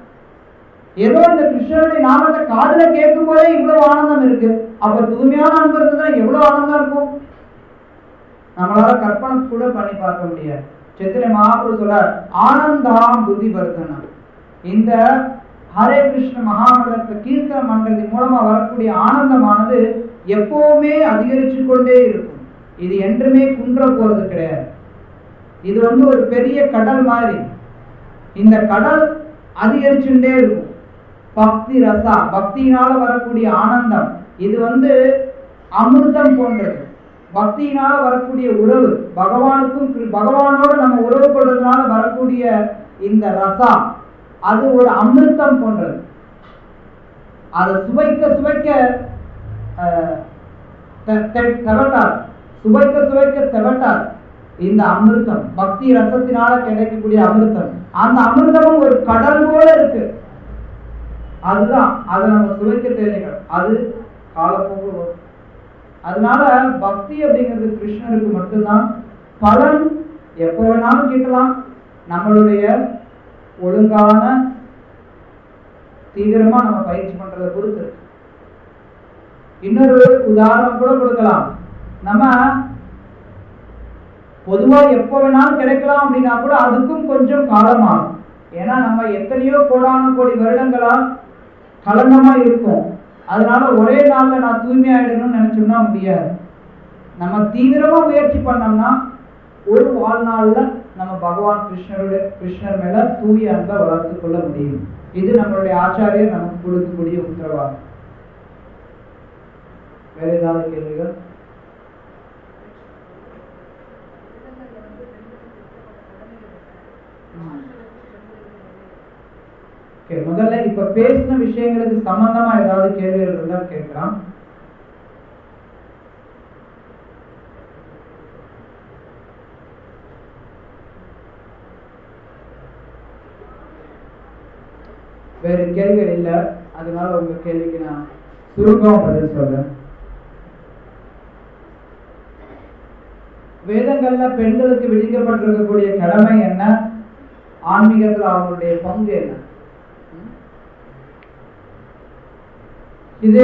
ஏதோ இந்த கிருஷ்ணனுடைய நாமத்தை காதுல கேட்கும் போதே இவ்வளவு ஆனந்தம் இருக்கு அப்ப தூய்மையான அன்பு இருந்ததுன்னா எவ்வளவு ஆனந்தம் இருக்கும் நம்மளால கற்பனை கூட பண்ணி பார்க்க முடியாது சித்திரை மகாபுரு சொல்றார் ஆனந்தாம் புத்தி பர்த்தனம் இந்த ஹரே கிருஷ்ண மகாமந்திரத்தை கீர்த்தனம் பண்றது மூலமா வரக்கூடிய ஆனந்தமானது எப்பவுமே அதிகரிச்சு கொண்டே இருக்கும் இது என்றுமே குன்ற போறது கிடையாது இது வந்து ஒரு பெரிய கடல் மாதிரி இந்த கடல் அதிகரிச்சுட்டே இருக்கும் பக்தி ரசா பக்தியினால வரக்கூடிய ஆனந்தம் இது வந்து அமிர்தம் போன்றது பக்தியினால வரக்கூடிய உறவு பகவானுக்கும் கிரு- பகவானோட நம்ம உறவு கொள்றதுனால வரக்கூடிய இந்த ரசா அது ஒரு அமிர்தம் போன்றது அதை சுவைக்க சுவைக்க அஹ், தெ- தெ- தெவட்டார் சுவைக்க சுவைக்க தெவட்டார் இந்த அமிர்தம் பக்தி ரசத்தினால கிடைக்கக்கூடிய அமிர்தம் அந்த அமிர்தமும் ஒரு கடல் போல இருக்கு அதுதான் அதை நம்ம சுவைக்க தெரிஞ்சுக்கணும் அது காலப்போக்கில் வரும் அதனால பக்தி அப்படிங்கிறது கிருஷ்ணருக்கு மட்டும்தான் பலன் எப்போ வேணாலும் கிட்டலாம் நம்மளுடைய ஒழுங்கான தீவிரமா நம்ம பயிற்சி பண்றதை பொறுத்து இருக்கு. இன்னொரு உதாரணம் கூட கொடுக்கலாம் நம்ம பொதுவா எப்போ வேணாலும் கிடைக்கலாம் அப்படின்னா கூட அதுக்கும் கொஞ்சம் காலமாகும் ஏன்னா நம்ம எத்தனையோ கோடான கோடி வருடங்களா கலங்கமா இருக்கும் அதனால ஒரே நாள்ல நான் தூய்மையாயிடணும்னு நினைச்சோம்னா முடியாது நம்ம தீவிரமா முயற்சி பண்ணோம்னா ஒரு வாழ்நாள்ல நம்ம பகவான் கிருஷ்ணருடைய கிருஷ்ணர் மேல தூய அன்பை வளர்த்து கொள்ள முடியும் இது நம்மளுடைய ஆச்சாரியர் நமக்கு கொடுக்கக்கூடிய உத்தரவாதம் வேற ஏதாவது கேள்விகள் ஓகே முதல்ல இப்ப பேசின விஷயங்களுக்கு சம்பந்தமா ஏதாவது கேள்விகள் இருந்தா கேட்கலாம் வேறு கேள்விகள் இல்லை அதனால உங்க கேள்விக்கு நான் சுருக்கமா பதில் சொல்றேன் வேதங்கள்ல பெண்களுக்கு விதிக்கப்பட்டிருக்கக்கூடிய கடமை என்ன ஆன்மீகத்துல அவங்களுடைய பங்கு என்ன இது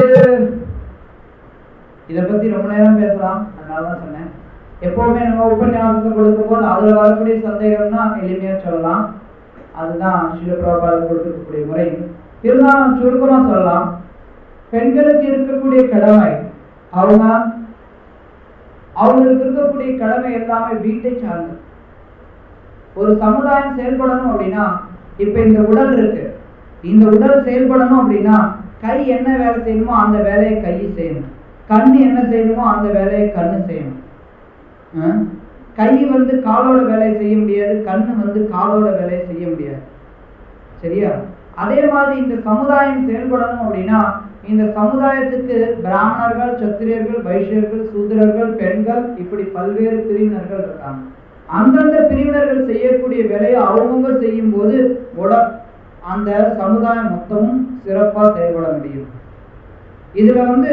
இத பத்தி ரொம்ப நேரம் பேசலாம் அதனாலதான் சொன்னேன் எப்பவுமே நம்ம உபன்யாசத்தை கொடுக்கும் போது அதுல வரக்கூடிய சந்தேகம்னா எளிமையா சொல்லலாம் அதுதான் சிவபிரபாதம் கொடுத்திருக்கக்கூடிய முறை இருந்தாலும் சுருக்கமா சொல்லலாம் பெண்களுக்கு இருக்கக்கூடிய கடமை அவங்க அவங்களுக்கு இருக்கக்கூடிய கடமை எல்லாமே வீட்டை சார்ந்தது ஒரு சமுதாயம் செயல்படணும் அப்படின்னா இப்ப இந்த உடல் இருக்கு இந்த உடல் செயல்படணும் அப்படின்னா கை என்ன வேலை செய்யணுமோ அந்த வேலையை கை செய்யணும் கண்ணு என்ன செய்யணுமோ அந்த வேலையை கண்ணு செய்யணும் ஆ? கை வந்து காலோட வேலையை செய்ய முடியாது கண்ணு வந்து காலோட வேலையை செய்ய முடியாது சரியா அதே மாதிரி இந்த சமுதாயம் செயல்படணும் அப்படின்னா இந்த சமுதாயத்துக்கு பிராமணர்கள் சத்திரியர்கள் வைஷ்யர்கள் சூத்திரர்கள் பெண்கள் இப்படி பல்வேறு பிரிவினர்கள் இருக்காங்க அந்தந்த பிரிவினர்கள் செய்யக்கூடிய வேலையை அவங்கவுங்க செய்யும் போது உட அந்த சமுதாயம் மொத்தமும் சிறப்பா செயல்பட முடியும் இதுல வந்து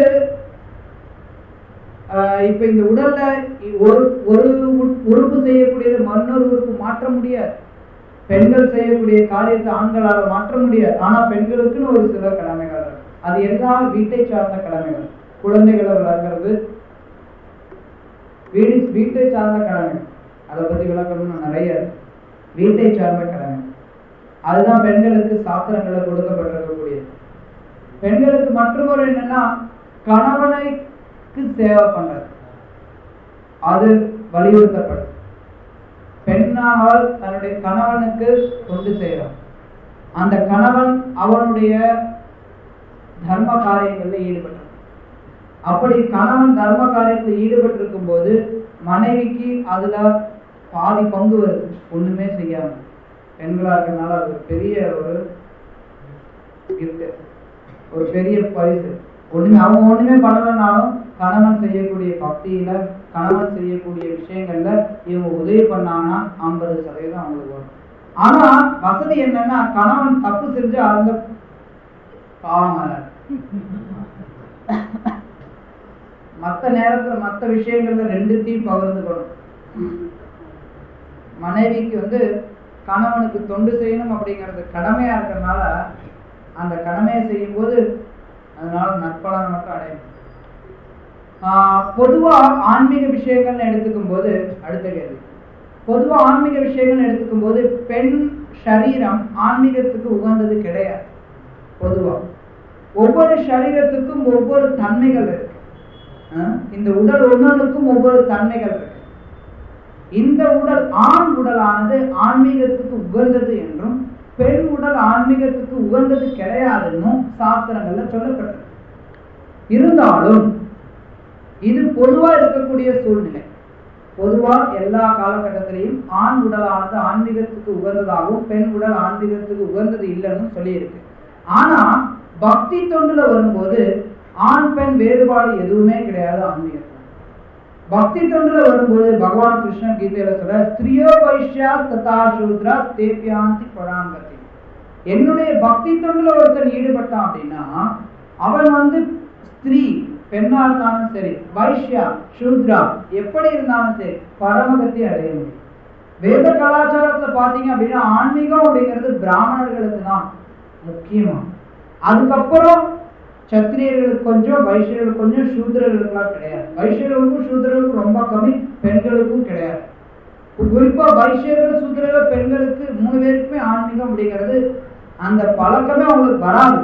ஆஹ் இப்ப இந்த உடல்ல ஒரு ஒரு உ- உறுப்பு செய்யக்கூடியது மற்றொரு உறுப்பு மாற்ற முடியாது பெண்கள் செய்யக்கூடிய காரியத்தை ஆண்களால மாற்ற முடியாது ஆனா பெண்களுக்குன்னு ஒரு சில கடமைகள் இருக்கு அது எல்லாம் வீட்டை சார்ந்த கடமைகள் குழந்தைகளை வளர்க்கறது வீடு வீட்டை சார்ந்த கடமை அதை பத்தி விளக்கணும்னு நிறைய இருக்கு. வீட்டை சார்ந்த கடமை அதுதான் பெண்களுக்கு சாஸ்திரங்களை கொடுக்கப்பட்டிருக்கக்கூடியது பெண்களுக்கு மற்றொரு என்னன்னா கணவனைக்கு சேவை பண்றது அது வலியுறுத்தப்படும் பெண்ணானால் தன்னுடைய கணவனுக்கு கொண்டு செய்யலாம் அந்த கணவன் அவனுடைய தர்ம காரியங்களில் ஈடுபட்டான் அப்படி கணவன் தர்ம காரியத்தில் ஈடுபட்டிருக்கும் போது மனைவிக்கு அதுல பாதி பங்கு வருது ஒண்ணுமே செய்யாம பெண்களா இருக்கறனால அது ஒரு பெரிய ஒரு gift ஒரு பெரிய பரிசு ஒண்ணுமே அவங்க ஒண்ணுமே பண்ணலைனாலும் கணவன் செய்யக்கூடிய பக்தியில கணவன் செய்யக்கூடிய விஷயங்கள்ல இவங்க உதவி பண்ணாங்கன்னா ஐம்பது சதவீதம் அவங்களுக்கு வரும் ஆனா வசதி என்னன்னா கணவன் தப்பு செஞ்சு அந்த பாவம் மத்த நேரத்துல மத்த விஷயங்கள்ல ரெண்டுத்தையும் பகிர்ந்துக்கணும் மனைவிக்கு வந்து கணவனுக்கு தொண்டு செய்யணும் அப்படிங்கிறது கடமையா இருக்கிறதுனால அந்த கடமையை செய்யும் போது அதனால நற்பலனை மட்டும் அடையும் ஆஹ் பொதுவா ஆன்மீக விஷயங்கள்னு எடுத்துக்கும் போது அடுத்த கேள்வி பொதுவா ஆன்மீக விஷயங்கள் எடுத்துக்கும் போது பெண் சரீரம் ஆன்மீகத்துக்கு உகந்தது கிடையாது பொதுவா ஒவ்வொரு சரீரத்துக்கும் ஒவ்வொரு தன்மைகள் இருக்கு ஆஹ் இந்த உடல் ஒன்னொன்றுக்கும் ஒவ்வொரு தன்மைகள் இருக்கு இந்த உடல் ஆண் உடலானது ஆன்மீகத்துக்கு உகந்தது என்றும் பெண் உடல் ஆன்மீகத்துக்கு உகந்தது கிடையாதுன்னும் சாஸ்திரங்கள்ல சொல்லப்பட்டிருக்கு இருந்தாலும் இது பொதுவா இருக்கக்கூடிய சூழ்நிலை பொதுவா எல்லா காலகட்டத்திலையும் ஆண் உடலானது ஆன்மீகத்துக்கு உகந்ததாகவும் பெண் உடல் ஆன்மீகத்துக்கு உகந்தது இல்லைன்னு சொல்லியிருக்கு ஆனா பக்தி தொண்டுல வரும்போது ஆண் பெண் வேறுபாடு எதுவுமே கிடையாது ஆன்மீகத்துல பக்தி தொண்டுல வரும்போது பகவான் கிருஷ்ணன் கீதையில சொல்ற ஸ்திரியோ வைஷ்யா ததா சூத்ரா தேபியாந்தி பராங்கதி என்னுடைய பக்தி தொண்டுல ஒருத்தன் ஈடுபட்டான் அப்படின்னா அவன் வந்து ஸ்திரீ பெண்ணா இருந்தாலும் சரி வைஷ்யா சூத்ரா எப்படி இருந்தாலும் சரி பரமகத்தி அடைய முடியும் வேத கலாச்சாரத்துல பாத்தீங்க அப்படின்னா ஆன்மீகம் அப்படிங்கிறது பிராமணர்களுக்கு தான் முக்கியமா அதுக்கப்புறம் சத்திரியர்களுக்கு கொஞ்சம் வைஷ்யர்களுக்கு கொஞ்சம் சூத்திரர்களுக்கெல்லாம் கிடையாது வைஷ்யர்களுக்கும் சூத்திரர்களுக்கும் ரொம்ப கம்மி பெண்களுக்கும் கிடையாது குறிப்பா வைஷ்யர்கள் சூத்திரர்கள் பெண்களுக்கு மூணு பேருக்குமே ஆன்மீகம் அப்படிங்கிறது அந்த பழக்கமே அவங்களுக்கு வராது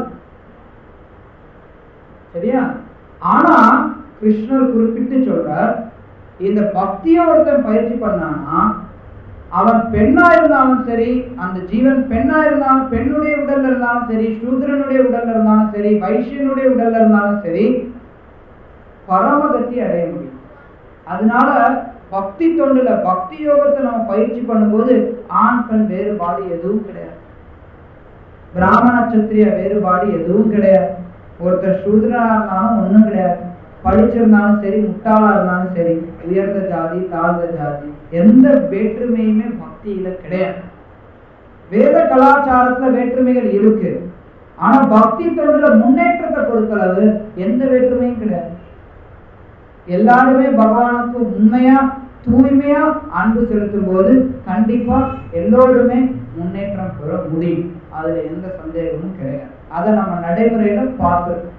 சரியா ஆனா கிருஷ்ணர் குறிப்பிட்டு சொல்றார் இந்த பக்திய ஒருத்தன் பயிற்சி பண்ணானா அவன் பெண்ணா இருந்தாலும் சரி அந்த ஜீவன் பெண்ணா இருந்தாலும் பெண்ணுடைய உடல்ல இருந்தாலும் சரி சூத்திரனுடைய உடல்ல இருந்தாலும் சரி வைஷ்யனுடைய உடல்ல இருந்தாலும் சரி பரமகத்தி அடைய முடியும் அதனால பக்தி தொண்டுல பக்தி யோகத்தை நம்ம பயிற்சி பண்ணும்போது ஆண் பெண் வேறுபாடு எதுவும் கிடையாது பிராமண சத்திரிய வேறுபாடு எதுவும் கிடையாது ஒருத்தர் சூத்ரனா இருந்தாலும் ஒண்ணும் கிடையாது படிச்சிருந்தாலும் சரி முட்டாளா இருந்தாலும் சரி உயர்ந்த ஜாதி தாழ்ந்த ஜாதி எந்த வேற்றுமையுமே பக்தியில கிடையாது வேத கலாச்சாரத்துல வேற்றுமைகள் இருக்கு ஆனா பக்தி தொண்டுல முன்னேற்றத்தை பொறுத்தளவு எந்த வேற்றுமையும் கிடையாது எல்லாருமே பகவானுக்கு உண்மையா தூய்மையா அன்பு செலுத்தும் போது கண்டிப்பா எல்லோருமே முன்னேற்றம் பெற முடியும் அதுல எந்த சந்தேகமும் கிடையாது அதை நம்ம நடைமுறையில பார்த்து